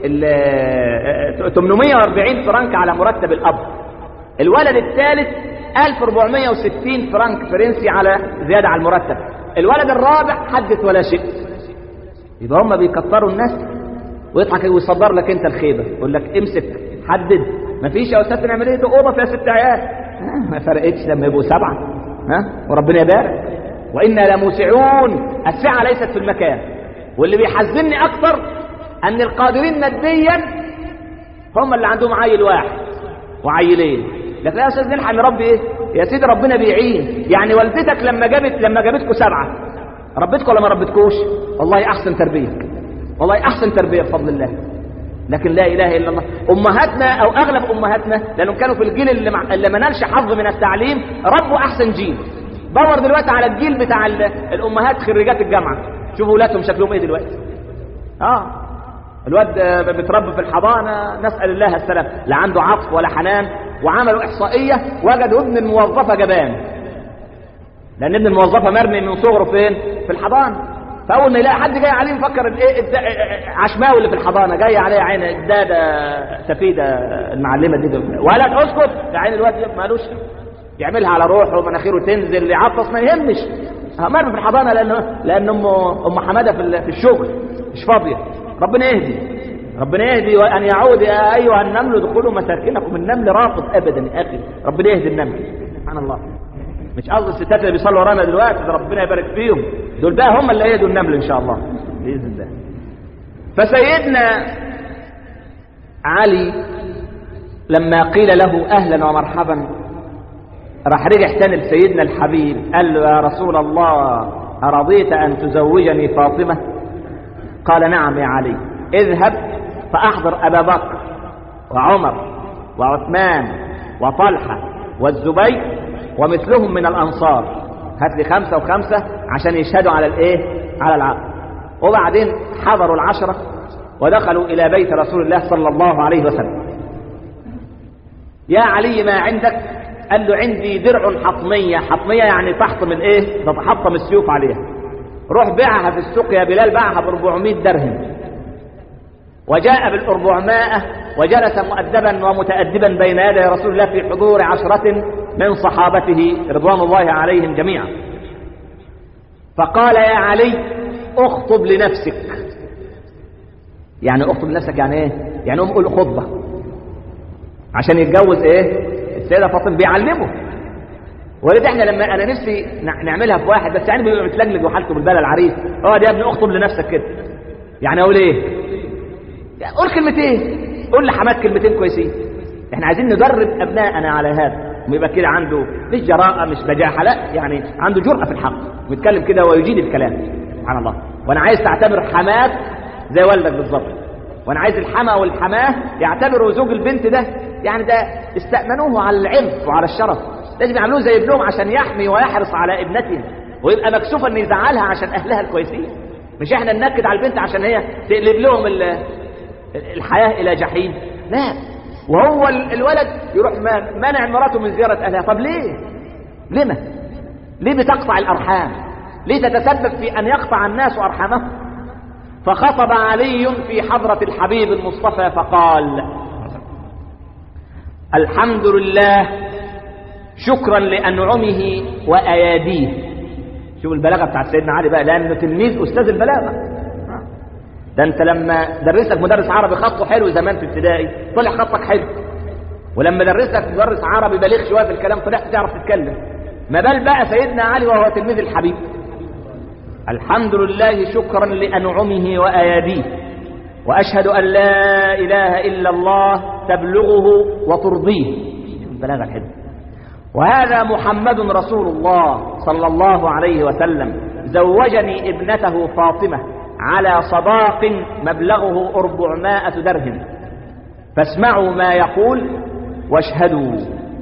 840 فرنك على مرتب الاب الولد الثالث 1460 فرنك فرنسي على زياده على المرتب الولد الرابع حدث ولا شيء يبقى هم بيكتروا الناس ويضحك ويصدر لك انت الخيبه يقول لك امسك حدد مفيش يا استاذ نعمل ايه ده اوضه فيها ست عيال ما فرقتش لما يبقوا سبعه ها وربنا يبارك وانا لموسعون السعه ليست في المكان واللي بيحزنني اكتر ان القادرين ماديا هم اللي عندهم عيل واحد وعيلين لكن يا استاذ نلحق نربي ايه يا سيدي ربنا بيعين يعني والدتك لما جابت لما جابتكم سبعه ربيتكم ولا ما ربيتكوش والله احسن تربيه والله احسن تربيه بفضل الله لكن لا اله الا الله امهاتنا او اغلب امهاتنا لانهم كانوا في الجيل اللي, مع... اللي ما نالش حظ من التعليم ربوا احسن جيل دور دلوقتي على الجيل بتاع ال... الامهات خريجات الجامعه شوفوا ولادهم شكلهم ايه دلوقتي اه الواد بيتربى في الحضانه نسال الله السلام لا عنده عطف ولا حنان وعملوا احصائيه وجدوا ابن الموظفه جبان لان ابن الموظفه مرمي من صغره فين في الحضانه فاول ما يلاقي حد جاي عليه مفكر الايه عشماوي اللي في الحضانه جاي عليه عين الداده سفيده المعلمه دي ولا اسكت يا عين الواد مالوش يعملها على روحه ومناخيره تنزل يعطس ما يهمش مرمي في الحضانه لان لان ام ام حماده في في الشغل مش فاضيه ربنا يهدي ربنا يهدي وان يعود يا ايها النمل ادخلوا مساكنكم النمل رافض ابدا يا اخي ربنا يهدي النمل سبحان الله مش قصدي الستات اللي بيصلوا ورانا دلوقتي ده ربنا يبارك فيهم دول بقى هم اللي يهدوا النمل ان شاء الله باذن الله فسيدنا علي لما قيل له اهلا ومرحبا راح رجع تاني لسيدنا الحبيب قال له يا رسول الله أرضيت أن تزوجني فاطمة قال نعم يا علي اذهب فأحضر أبا بكر وعمر وعثمان وطلحة والزبير ومثلهم من الأنصار هات لي خمسة وخمسة عشان يشهدوا على الإيه على العقد وبعدين حضروا العشرة ودخلوا إلى بيت رسول الله صلى الله عليه وسلم يا علي ما عندك قال له عندي درع حطمية حطمية يعني تحطم الايه تتحطم السيوف عليها روح بيعها في السوق يا بلال باعها ب 400 درهم وجاء بال 400 وجلس مؤدبا ومتأدبا بين يدي رسول الله في حضور عشرة من صحابته رضوان الله عليهم جميعا فقال يا علي اخطب لنفسك يعني اخطب لنفسك يعني ايه يعني قوم قول خطبة عشان يتجوز ايه السيدة فاطمة بيعلمه ولذا احنا لما انا نفسي نع- نعملها في واحد بس يعني بيبقى متلجلج وحالته بالبلد العريس اه يا ابني اخطب لنفسك كده يعني اقول ايه يعني قول كلمتين قول لحماك كلمتين كويسين احنا عايزين ندرب ابنائنا على هذا ويبقى كده عنده مش جراءة مش بجاحة لا يعني عنده جرأة في الحق ويتكلم كده ويجيد الكلام سبحان الله وانا عايز تعتبر حماك زي والدك بالظبط وانا عايز الحما والحماه يعتبروا زوج البنت ده يعني ده استأمنوه على العرض وعلى الشرف لازم يعملوه زي ابنهم عشان يحمي ويحرص على ابنتهم ويبقى مكسوف ان يزعلها عشان اهلها الكويسين مش احنا ننكد على البنت عشان هي تقلب لهم ال- الحياة إلى جحيم لا وهو ال- الولد يروح ما- منع مراته من زيارة أهلها طب ليه لما ليه بتقطع الأرحام ليه تتسبب في أن يقطع الناس أرحامهم فخطب علي في حضرة الحبيب المصطفى فقال الحمد لله شكرا لأنعمه وأياديه شوف البلاغة بتاعت سيدنا علي بقى لأنه تلميذ أستاذ البلاغة ده انت لما درسك مدرس عربي خطه حلو زمان في ابتدائي طلع خطك حلو ولما درسك مدرس عربي بليغ شويه في الكلام طلعت تعرف تتكلم ما بال بقى سيدنا علي وهو تلميذ الحبيب الحمد لله شكرا لانعمه واياديه واشهد ان لا اله الا الله تبلغه وترضيه البلاغه الحلوه وهذا محمد رسول الله صلى الله عليه وسلم زوجني ابنته فاطمة على صداق مبلغه أربعمائة درهم فاسمعوا ما يقول واشهدوا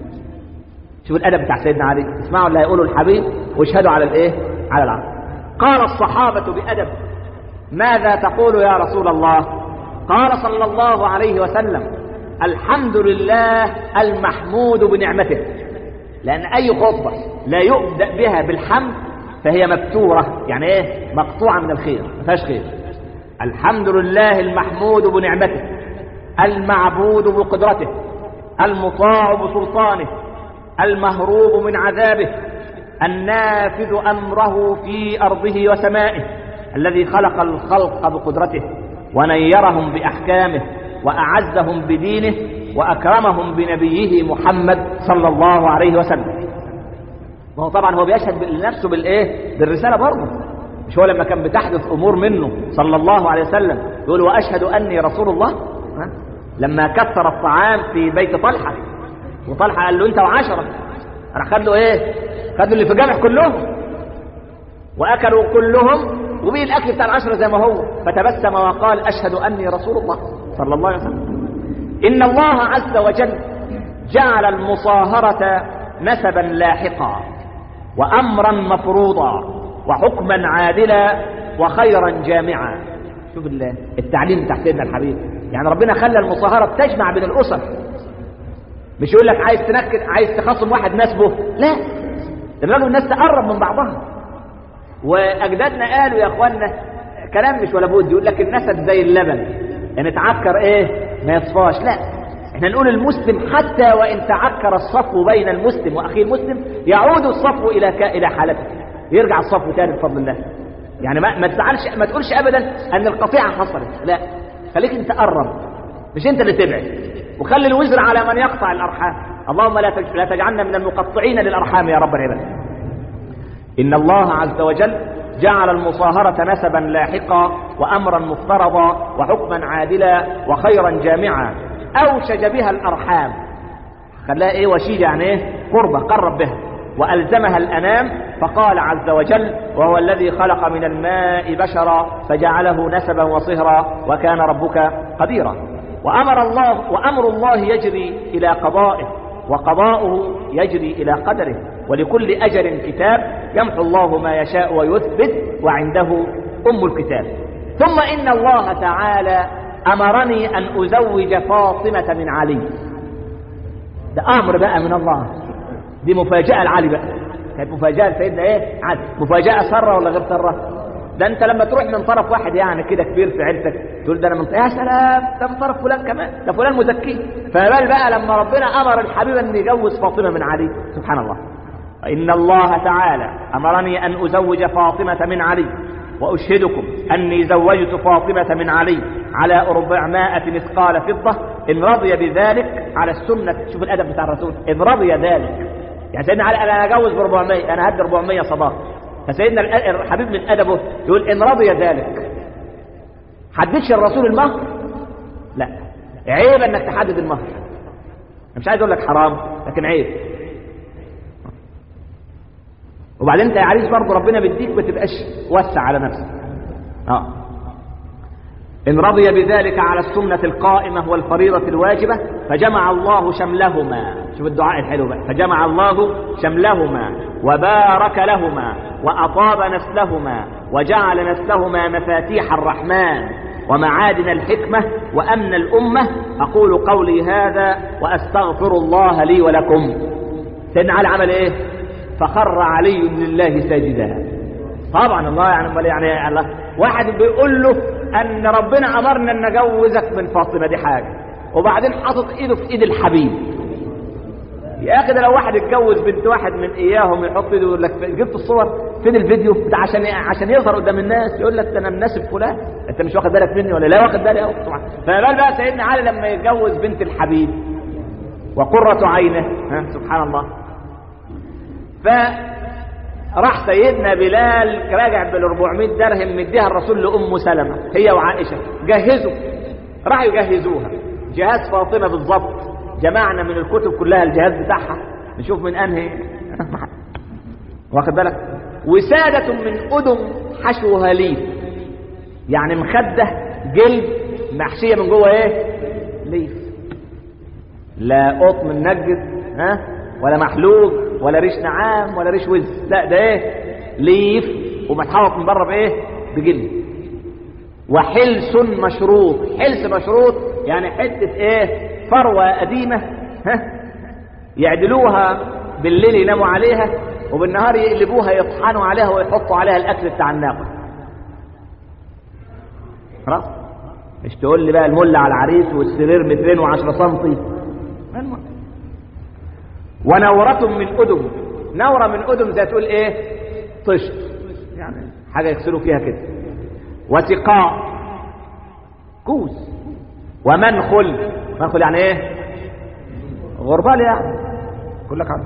شوف الأدب بتاع سيدنا علي اسمعوا اللي هيقوله الحبيب واشهدوا على الايه على العقل قال الصحابة بأدب ماذا تقول يا رسول الله قال صلى الله عليه وسلم الحمد لله المحمود بنعمته لأن أي خطبة لا يبدأ بها بالحمد فهي مبتورة يعني إيه مقطوعة من الخير ما فيهاش خير الحمد لله المحمود بنعمته المعبود بقدرته المطاع بسلطانه المهروب من عذابه النافذ أمره في أرضه وسمائه الذي خلق الخلق بقدرته ونيرهم بأحكامه وأعزهم بدينه وأكرمهم بنبيه محمد صلى الله عليه وسلم ما هو طبعا هو بيشهد لنفسه بالإيه بالرسالة برضه مش هو لما كان بتحدث أمور منه صلى الله عليه وسلم يقول وأشهد أني رسول الله ها؟ لما كثر الطعام في بيت طلحة وطلحة قال له أنت وعشرة راح خد له إيه خدوا اللي في الجامع كلهم وأكلوا كلهم وبيه الأكل بتاع العشرة زي ما هو فتبسم وقال أشهد أني رسول الله صلى الله عليه وسلم إن الله عز وجل جعل المصاهرة نسبا لاحقا وأمرا مفروضا وحكما عادلا وخيرا جامعا شوف ال- التعليم بتاع سيدنا الحبيب يعني ربنا خلى المصاهرة تجمع بين الأسر مش يقول لك عايز تنكد عايز تخاصم واحد نسبه لا ده بيقولوا الناس تقرب من بعضها واجدادنا قالوا يا اخوانا كلام مش ولا بد يقول لك النسب زي اللبن يعني تعكر ايه ما يصفاش لا احنا نقول المسلم حتى وان تعكر الصفو بين المسلم واخيه المسلم يعود الصفو الى ك... الى حالته يرجع الصفو تاني بفضل الله يعني ما ما تزعلش ما تقولش ابدا ان القطيعه حصلت لا خليك انت قرب مش انت اللي تبعد وخلي الوزر على من يقطع الارحام اللهم لا تج- لا تجعلنا من المقطعين للارحام يا رب العباد إن الله عز وجل جعل المصاهرة نسبا لاحقا وأمرا مفترضا وحكما عادلا وخيرا جامعا أوشج بها الأرحام خلاها إيه وشيجة يعني إيه قربة قرب بها وألزمها الأنام فقال عز وجل وهو الذي خلق من الماء بشرا فجعله نسبا وصهرا وكان ربك قديرا وأمر الله وأمر الله يجري إلى قضائه وقضاؤه يجري إلى قدره ولكل أجل كتاب يمحو الله ما يشاء ويثبت وعنده أم الكتاب ثم إن الله تعالى أمرني أن أزوج فاطمة من علي ده أمر بقى من الله دي مفاجأة لعلي بقى كانت مفاجأة لسيدنا إيه علي مفاجأة سرة ولا غير سرة ده انت لما تروح من طرف واحد يعني كده كبير في عيلتك تقول ده انا من يا سلام ده من طرف فلان كمان ده فلان مزكي فبال بقى لما ربنا امر الحبيب ان يجوز فاطمه من علي سبحان الله ان الله تعالى امرني ان ازوج فاطمه من علي واشهدكم اني زوجت فاطمه من علي على 400 مثقال فضه ان رضي بذلك على السنه شوف الادب بتاع الرسول ان رضي ذلك يعني سيدنا علي انا اجوز ب 400 انا هدي 400 صداق فسيدنا الحبيب من ادبه يقول ان رضي ذلك حددش الرسول المهر لا عيب انك تحدد المهر أنا مش عايز اقول لك حرام لكن عيب وبعدين انت يا عريس برضه ربنا بيديك ما تبقاش وسع على نفسك اه إن رضي بذلك على السنة القائمة والفريضة الواجبة فجمع الله شملهما شوف الدعاء الحلو بقى فجمع الله شملهما وبارك لهما وأطاب نسلهما وجعل نسلهما مفاتيح الرحمن ومعادن الحكمة وأمن الأمة أقول قولي هذا وأستغفر الله لي ولكم سيدنا علي عمل إيه فخر علي لله ساجدا طبعا الله يعني يعني الله واحد بيقول له ان ربنا امرنا ان نجوزك من فاطمه دي حاجه وبعدين حاطط ايده في ايد الحبيب يا اخي ده لو واحد اتجوز بنت واحد من اياهم يحط ايده يقول لك جبت الصور فين الفيديو ده عشان عشان يظهر قدام الناس يقول لك ده انا مناسب فلان انت مش واخد بالك مني ولا لا واخد بالي اهو طبعا فما بال بقى سيدنا علي لما يتجوز بنت الحبيب وقرة عينه ها سبحان الله ف راح سيدنا بلال راجع بال 400 درهم مديها الرسول لام سلمه هي وعائشه جهزوا راحوا يجهزوها جهاز فاطمه بالظبط جمعنا من الكتب كلها الجهاز بتاعها نشوف من انهي واخد بالك وسادة من أدم حشوها ليف يعني مخدة جلد محشية من جوه ايه ليف لا قطن منجد ها ولا محلوق ولا ريش نعام ولا ريش وز لا ده ايه ليف ومتحوط من بره بايه بجلد وحلس مشروط حلس مشروط يعني حته ايه فروه قديمه ها يعدلوها بالليل يناموا عليها وبالنهار يقلبوها يطحنوا عليها ويحطوا عليها الاكل بتاع الناقه خلاص مش تقول لي بقى المله على العريس والسرير مترين وعشرة سنتي ونورة من أدم نورة من أدم زي تقول إيه طشت يعني حاجة يغسلوا فيها كده وسقاء كوس ومنخل منخل يعني إيه غربال يعني كلك عارف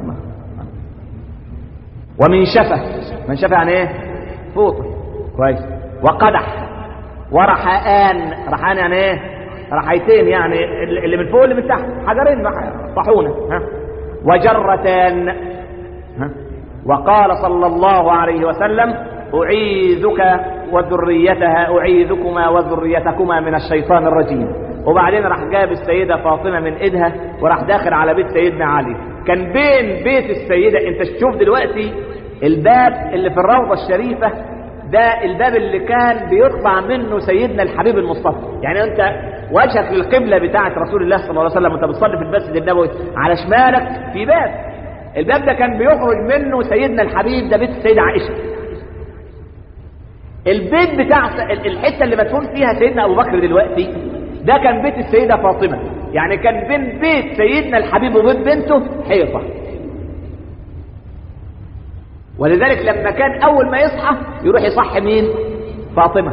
ومن شفة من شفة يعني إيه فوطة كويس وقدح ورحآن رحآن يعني إيه رحيتين يعني اللي من فوق واللي من تحت حجرين طاحونه ها وجرتان ها؟ وقال صلى الله عليه وسلم أعيذك وذريتها أعيذكما وذريتكما من الشيطان الرجيم وبعدين راح جاب السيدة فاطمة من إيدها وراح داخل على بيت سيدنا علي كان بين بيت السيدة انت تشوف دلوقتي الباب اللي في الروضة الشريفة ده الباب اللي كان بيطلع منه سيدنا الحبيب المصطفى يعني انت وجهك للقبلة بتاعة رسول الله صلى الله عليه وسلم وانت بتصلي في المسجد النبوي على شمالك في باب الباب ده كان بيخرج منه سيدنا الحبيب ده بيت السيدة عائشة البيت بتاع الحتة اللي مدفون فيها سيدنا أبو بكر دلوقتي ده كان بيت السيدة فاطمة يعني كان بين بيت سيدنا الحبيب وبيت بنته حيطة ولذلك لما كان أول ما يصحى يروح يصحي مين فاطمة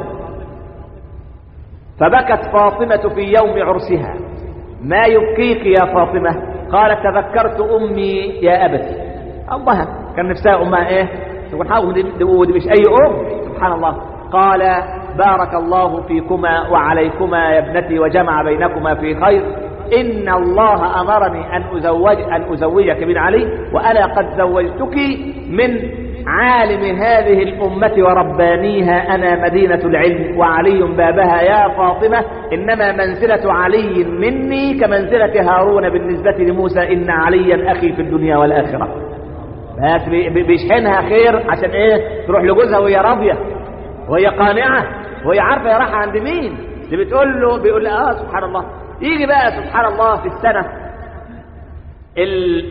فبكت فاطمة في يوم عرسها ما يبكيك يا فاطمة قالت تذكرت أمي يا أبتي أمها كان نفسها أمها إيه تقول حاول ودي مش أي أم سبحان الله قال بارك الله فيكما وعليكما يا ابنتي وجمع بينكما في خير إن الله أمرني أن أزوج أن أزوجك من علي وأنا قد زوجتك من عالم هذه الأمة وربانيها أنا مدينة العلم وعلي بابها يا فاطمة إنما منزلة علي مني كمنزلة هارون بالنسبة لموسى إن عليا أخي في الدنيا والآخرة بس بيشحنها خير عشان إيه تروح لجوزها وهي راضية وهي قانعة وهي عارفة هي رايحة عند مين اللي بتقول له بيقول لها آه سبحان الله يجي بقى سبحان الله في السنة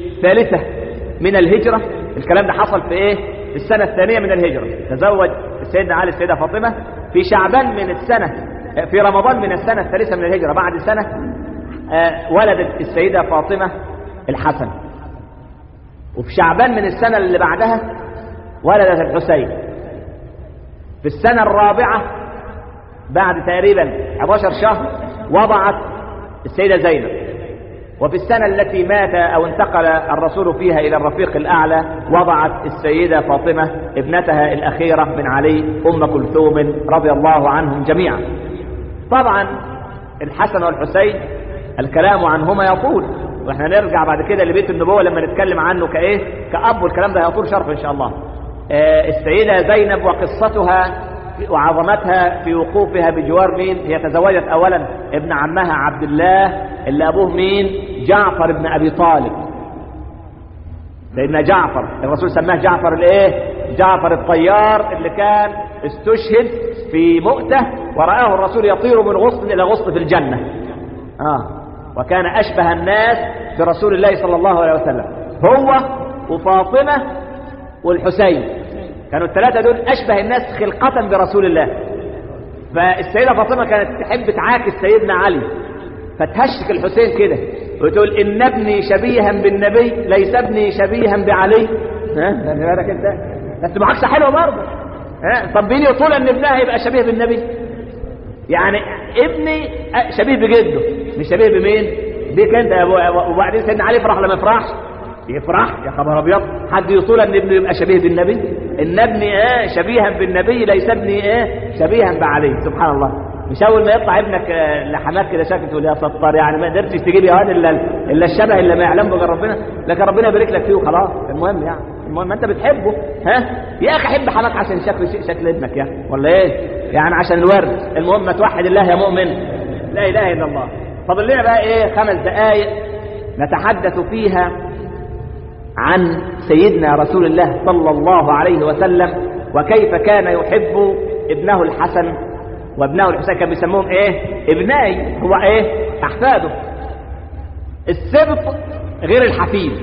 الثالثة من الهجرة الكلام ده حصل في ايه في السنة الثانية من الهجرة تزوج سيدنا علي السيدة فاطمة في شعبان من السنة في رمضان من السنة الثالثة من الهجرة بعد سنة آه، ولدت السيدة فاطمة الحسن وفي شعبان من السنة اللي بعدها ولدت الحسين في السنة الرابعة بعد تقريبا 11 شهر وضعت السيدة زينب وفي السنة التي مات أو انتقل الرسول فيها إلى الرفيق الأعلى وضعت السيدة فاطمة ابنتها الأخيرة من علي أم كلثوم رضي الله عنهم جميعا طبعا الحسن والحسين الكلام عنهما يطول واحنا نرجع بعد كده لبيت النبوة لما نتكلم عنه كايه كأب والكلام ده يطول شرح ان شاء الله آه السيدة زينب وقصتها وعظمتها في وقوفها بجوار مين هي تزوجت اولا ابن عمها عبد الله اللي ابوه مين جعفر بن ابي طالب سيدنا جعفر الرسول سماه جعفر الايه جعفر الطيار اللي كان استشهد في مؤته ورآه الرسول يطير من غصن الى غصن في الجنة اه وكان اشبه الناس برسول الله صلى الله عليه وسلم هو وفاطمة والحسين كانوا الثلاثة دول أشبه الناس خلقة برسول الله فالسيدة فاطمة كانت تحب تعاكس سيدنا علي فتهشك الحسين كده وتقول إن ابني شبيها بالنبي ليس ابني شبيها بعلي ها ده بالك انت بس معاكسة حلوة برضه ها طب بيني وطول ان ابنها يبقى شبيه بالنبي يعني ابني شبيه بجده مش شبيه بمين بيك انت يا ابو وبعدين سيدنا علي يفرح لما يفرحش يفرح يا خبر ابيض حد يطول ان ابنه يبقى شبيه بالنبي ان ابني ايه شبيها بالنبي ليس ابني ايه شبيها بعلي سبحان الله مش اول ما يطلع ابنك لحماك كده شكل تقول يا ستار يعني ما قدرتش تجيب يا واد الا الا الشبه اللي ما يعلم به ربنا لكن ربنا يبارك لك فيه وخلاص المهم يعني المهم ما انت بتحبه ها يا اخي حب حماك عشان شكل شكل ابنك يا اخي ولا ايه يعني عشان الورد المهم ما توحد الله يا مؤمن لا اله الا الله فاضل لنا بقى ايه خمس دقائق نتحدث فيها عن سيدنا رسول الله صلى الله عليه وسلم وكيف كان يحب ابنه الحسن وابنه الحسين كان بيسموهم ايه ابنائي هو ايه احفاده السبط غير الحفيد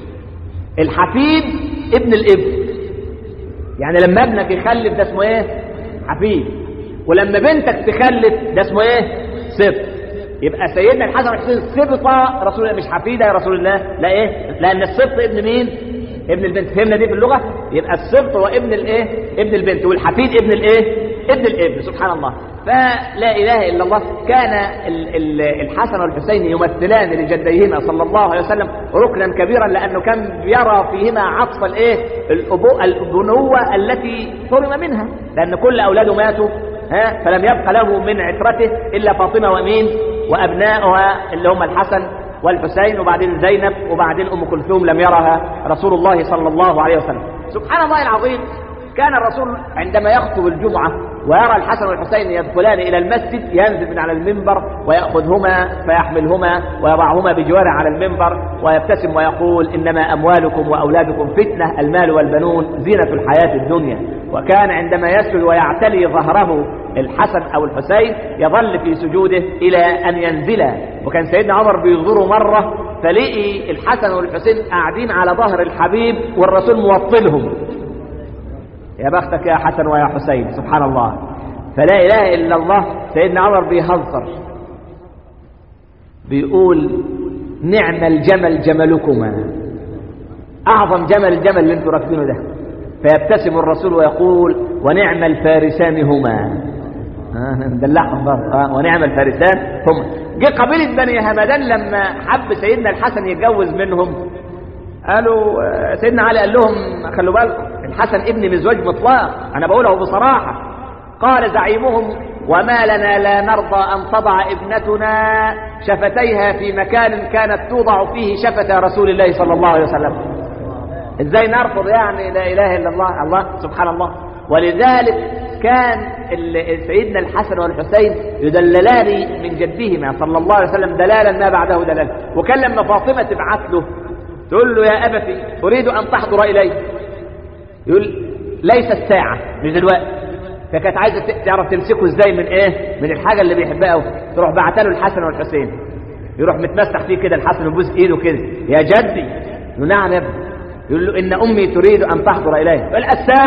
الحفيد ابن الابن يعني لما ابنك يخلف ده اسمه ايه حفيد ولما بنتك تخلف ده اسمه ايه سبط يبقى سيدنا الحسن والحسين سبطة رسول الله مش حفيدة يا رسول الله لا ايه لان السبط ابن مين ابن البنت فهمنا دي في اللغة يبقى السبط هو ابن الايه ابن البنت والحفيد ابن الايه ابن الابن سبحان الله فلا اله الا الله كان ال ال الحسن والحسين يمثلان لجديهما صلى الله عليه وسلم ركنا كبيرا لانه كان يرى فيهما عطف الايه الابنوه التي حرم منها لان كل اولاده ماتوا ها فلم يبق له من عترته الا فاطمه ومين وابنائها اللي هم الحسن والحسين وبعدين زينب وبعدين ام كلثوم لم يرها رسول الله صلى الله عليه وسلم سبحان الله العظيم كان الرسول عندما يخطب الجمعه ويرى الحسن والحسين يدخلان الى المسجد ينزل من على المنبر وياخذهما فيحملهما ويضعهما بجواره على المنبر ويبتسم ويقول انما اموالكم واولادكم فتنه المال والبنون زينه الحياه الدنيا وكان عندما يسجد ويعتلي ظهره الحسن او الحسين يظل في سجوده الى ان ينزلا وكان سيدنا عمر بيزوره مره فلقي الحسن والحسين قاعدين على ظهر الحبيب والرسول موطلهم يا بختك يا حسن ويا حسين سبحان الله فلا اله الا الله سيدنا عمر بيهزر بيقول نعم الجمل جملكما اعظم جمل الجمل اللي انتوا راكبينه ده فيبتسم الرسول ويقول ونعم الفارسان هما دلعهم برضه ونعم الفارسان هما جه قبيله بني همدان لما حب سيدنا الحسن يتجوز منهم قالوا سيدنا علي قال لهم خلوا بالكم الحسن ابن مزواج مطلق انا بقوله بصراحه قال زعيمهم وما لنا لا نرضى ان تضع ابنتنا شفتيها في مكان كانت توضع فيه شفة رسول الله صلى الله عليه وسلم ازاي نرفض يعني لا اله الا الله الله سبحان الله ولذلك كان سيدنا الحسن والحسين يدللان من جدهما صلى الله عليه وسلم دلالا ما بعده دلال وكان لما فاطمه تبعث له تقول له يا ابتي اريد ان تحضر الي يقول ليس الساعه مش دلوقتي فكانت عايزه تعرف تمسكه ازاي من ايه من الحاجه اللي بيحبها قوي تروح بعت له الحسن والحسين يروح متمسح فيه كده الحسن ويبوس ايده كده يا جدي يقول نعم يا ابني يقول له ان امي تريد ان تحضر الي يقول الساعه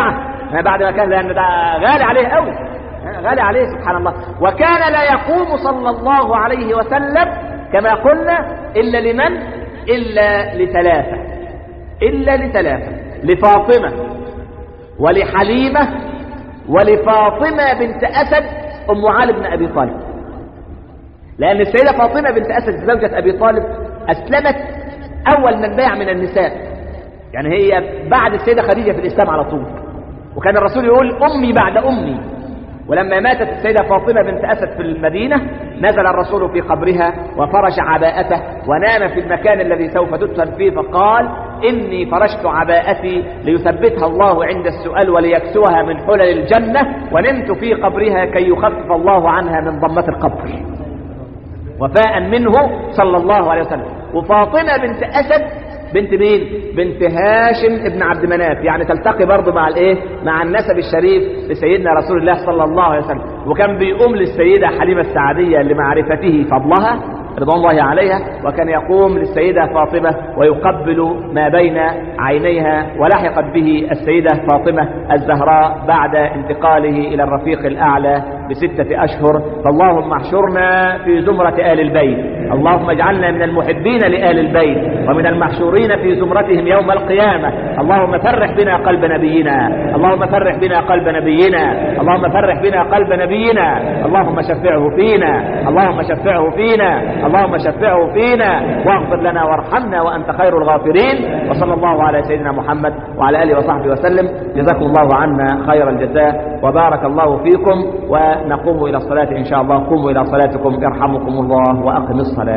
ما بعد ما كان لان ده غالي عليه قوي غالي عليه سبحان الله وكان لا يقوم صلى الله عليه وسلم كما قلنا الا لمن الا لثلاثه الا لثلاثه لفاطمه ولحليمه ولفاطمه بنت اسد ام علي بن ابي طالب لان السيده فاطمه بنت اسد زوجة ابي طالب اسلمت اول من باع من النساء يعني هي بعد السيده خديجه في الاسلام على طول وكان الرسول يقول امي بعد امي ولما ماتت السيدة فاطمة بنت أسد في المدينة نزل الرسول في قبرها وفرش عباءته ونام في المكان الذي سوف تدفن فيه فقال إني فرشت عباءتي ليثبتها الله عند السؤال وليكسوها من حلل الجنة ونمت في قبرها كي يخفف الله عنها من ضمة القبر وفاء منه صلى الله عليه وسلم وفاطمة بنت أسد بنت مين بنت هاشم ابن عبد مناف يعني تلتقي برضه مع الايه مع النسب الشريف لسيدنا رسول الله صلى الله عليه وسلم وكان بيقوم للسيدة حليمة السعدية لمعرفته فضلها رضوان الله عليها وكان يقوم للسيدة فاطمة ويقبل ما بين عينيها ولحقت به السيدة فاطمة الزهراء بعد انتقاله إلى الرفيق الأعلى بستة أشهر فاللهم احشرنا في زمرة آل البيت اللهم اجعلنا من المحبين لآل البيت ومن المحشورين في زمرتهم يوم القيامة اللهم فرح بنا قلب نبينا اللهم فرح بنا قلب نبينا اللهم فرح بنا قلب نبينا اللهم شفعه فينا اللهم شفعه فينا اللهم شفعه فينا واغفر لنا وارحمنا وأنت خير الغافرين وصلى الله على سيدنا محمد وعلى آله وصحبه وسلم جزاكم الله عنا خير الجزاء وبارك الله فيكم ونقوم إلى الصلاة إن شاء الله قوموا إلى صلاتكم يرحمكم الله وأقم الصلاة